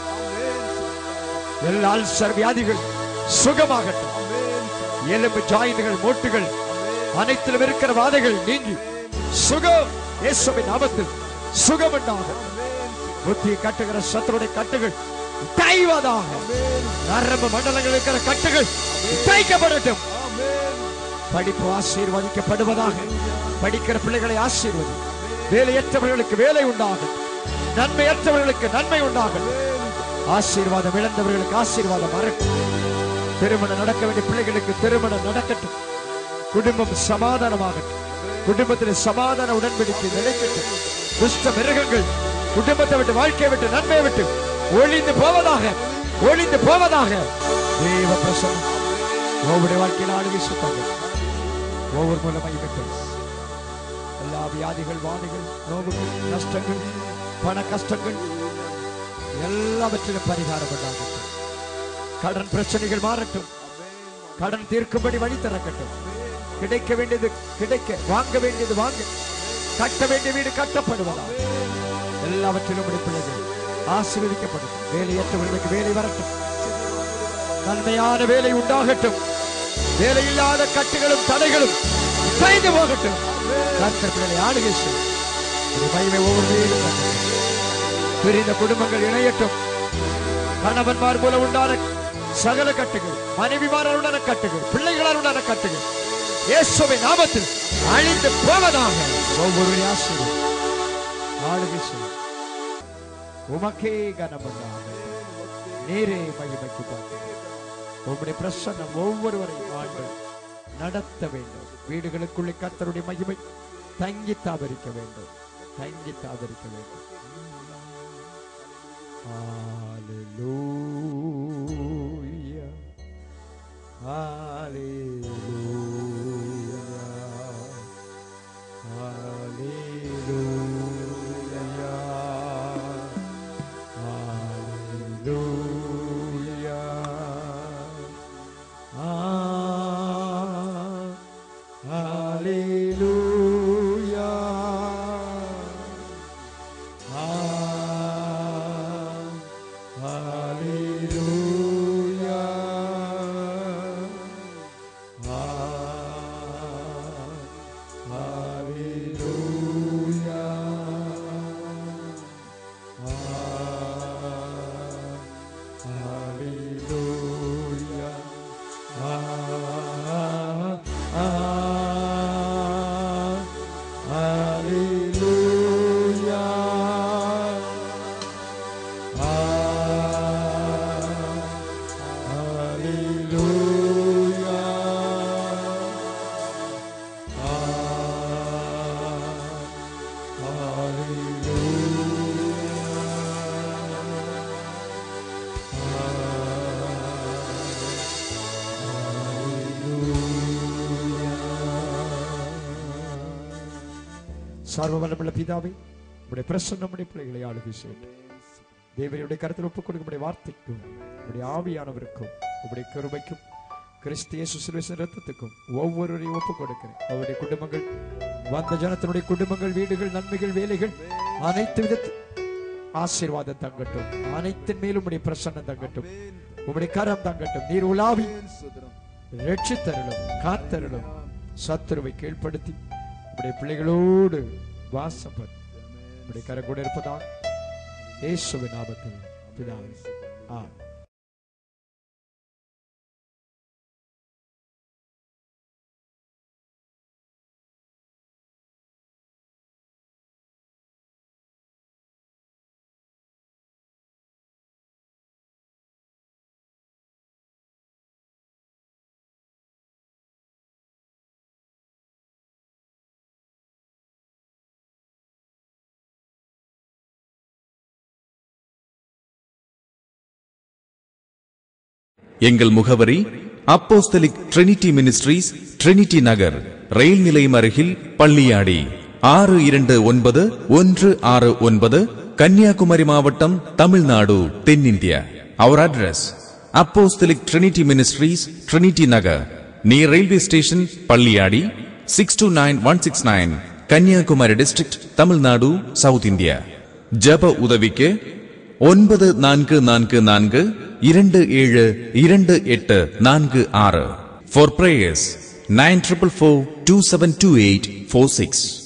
Speaker 2: எல்லா அல்சர் வியாதிகள் சுகமாகட்டும் எலும்பு ஜாயின்கள் மூட்டுகள் அனைத்திலும் இருக்கிற வாதைகள் நீங்கி சுகம் இயேசுவின் நாமத்தில் சுகம் உண்டாகும் புத்தியை கட்டுகிற சத்துருடைய கட்டுகள் தைவதாக நரம்பு மண்டலங்கள் இருக்கிற கட்டுகள் தைக்கப்படட்டும் படிப்பு ஆசீர்வதிக்கப்படுவதாக படிக்கிற பிள்ளைகளை ஆசீர்வதி வேலையற்றவர்களுக்கு வேலை உண்டாகும் நன்மையற்றவர்களுக்கு நன்மை உண்டாகும் ஆசீர்வாதம் இழந்தவர்களுக்கு ஆசீர்வாதம் வரட்டும் திருமணம் நடக்க வேண்டிய பிள்ளைகளுக்கு திருமணம் நடக்கட்டும் குடும்பம் சமாதானமாகட்டும் குடும்பத்தில் சமாதான உடன்படிக்கை நிலைக்கட்டும் துஷ்ட மிருகங்கள் குடும்பத்தை விட்டு வாழ்க்கையை விட்டு நன்மையை விட்டு ஒளிந்து போவதாக ஒளிந்து போவதாக தேவ பிரசனம் ஒவ்வொரு வாழ்க்கையில் ஆளுகை சுத்தங்கள் ஒவ்வொரு மூலமாக பெற்று எல்லா வியாதிகள் வாதிகள் நோவுகள் நஷ்டங்கள் பண கஷ்டங்கள் எல்லாவற்றிலும் பரிகாரம் உண்டாகட்டும் கடன் பிரச்சனைகள் மாறட்டும் கடன் தீர்க்கும்படி வழி திறக்கட்டும் கிடைக்க வேண்டியது கிடைக்க வாங்க வேண்டியது வாங்க கட்ட வேண்டிய வீடு கட்டப்படுவதா எல்லாவற்றிலும் உடைய பிள்ளைகள் ஆசீர்வதிக்கப்படும் வேலையற்றவர்களுக்கு வேலை வரட்டும் நன்மையான வேலை உண்டாகட்டும் வேலையில்லாத கட்டுகளும் தடைகளும் செய்து போகட்டும் கர்த்தர் பிள்ளைகளை ஆளுகை செய்யும் ஒரு மகிமை ஒவ்வொரு வீடும் வரட்டும். பிரிந்த குடும்பங்கள் இணையட்டும் கணவன்மார் போல உண்டான சகல கட்டுகள் மனைவிமாரால் உண்டான கட்டுகள் பிள்ளைகளால் உண்டான கட்டுகள் இயேசுவின் நாமத்தில் அழிந்து போவதாக ஒவ்வொரு ஆசிரியர் ஆளுகை செய்யும் உமக்கே கனமண்டாக நீரே மகிமைக்கு பார்க்கிறேன் உம்முடைய பிரசன்னம் ஒவ்வொருவரையும் ஆண்டு நடத்த வேண்டும் வீடுகளுக்குள்ளே கர்த்தருடைய மகிமை தங்கி தாபரிக்க வேண்டும் தங்கி தாபரிக்க வேண்டும் Hallelujah. Hallelujah. Hallelujah. Hallelujah. Ah, Hallelujah. Ah, Hallelujah. Ah, Hallelujah. Ah, Hallelujah. Ah, ah, சர்வ வல்லமுள்ள பிதாவே உடைய பிரசன்னம் நம்முடைய பிள்ளைகளை ஆளுகை செய்யட்டும் தேவனுடைய கருத்தில் ஒப்புக் கொடுக்கும் வார்த்தைக்கும் உடைய ஆவியானவருக்கும் உடைய கருமைக்கும் கிறிஸ்து இயேசு சிலுவை ரத்தத்துக்கும் ஒவ்வொருவரையும் ஒப்புக் கொடுக்கிறேன் அவருடைய குடும்பங்கள் வந்த ஜனத்தினுடைய குடும்பங்கள் வீடுகள் நன்மைகள் வேலைகள் அனைத்து விதத்து ஆசீர்வாதம் தங்கட்டும் அனைத்தின் மேலும் உடைய பிரசன்னம் தங்கட்டும் உம்முடைய கரம் தங்கட்டும் நீர் உலாவி ரட்சித்தருளும் காத்தருளும் சத்துருவை கீழ்ப்படுத்தி உடைய பிள்ளைகளோடு வாசம் பண்ணு உடைய கரம் கூட இருப்பதா இயேசுவின் நாமத்தில் பிதாவே ஆமென்
Speaker 1: எங்கள் முகவரி apostolic trinity ministries trinity Nagar ரயில் நிலையம் அருகில் பள்ளியாடி ஆறு இரண்டு ஒன்பது ஒன்று ஆறு ஒன்பது கன்னியாகுமரி மாவட்டம் தமிழ்நாடு தென்னிந்தியா our address apostolic trinity ministries trinity Nagar near railway station Palliyadi six two nine one six nine Kanyakumari district Tamil Nadu south India ஜப உதவிக்கு ஒன்பது நான்கு நான்கு நான்கு இரண்டு ஏழு இரண்டு எட்டு நான்கு ஆறு for prayers nine triple four two seven two eight four six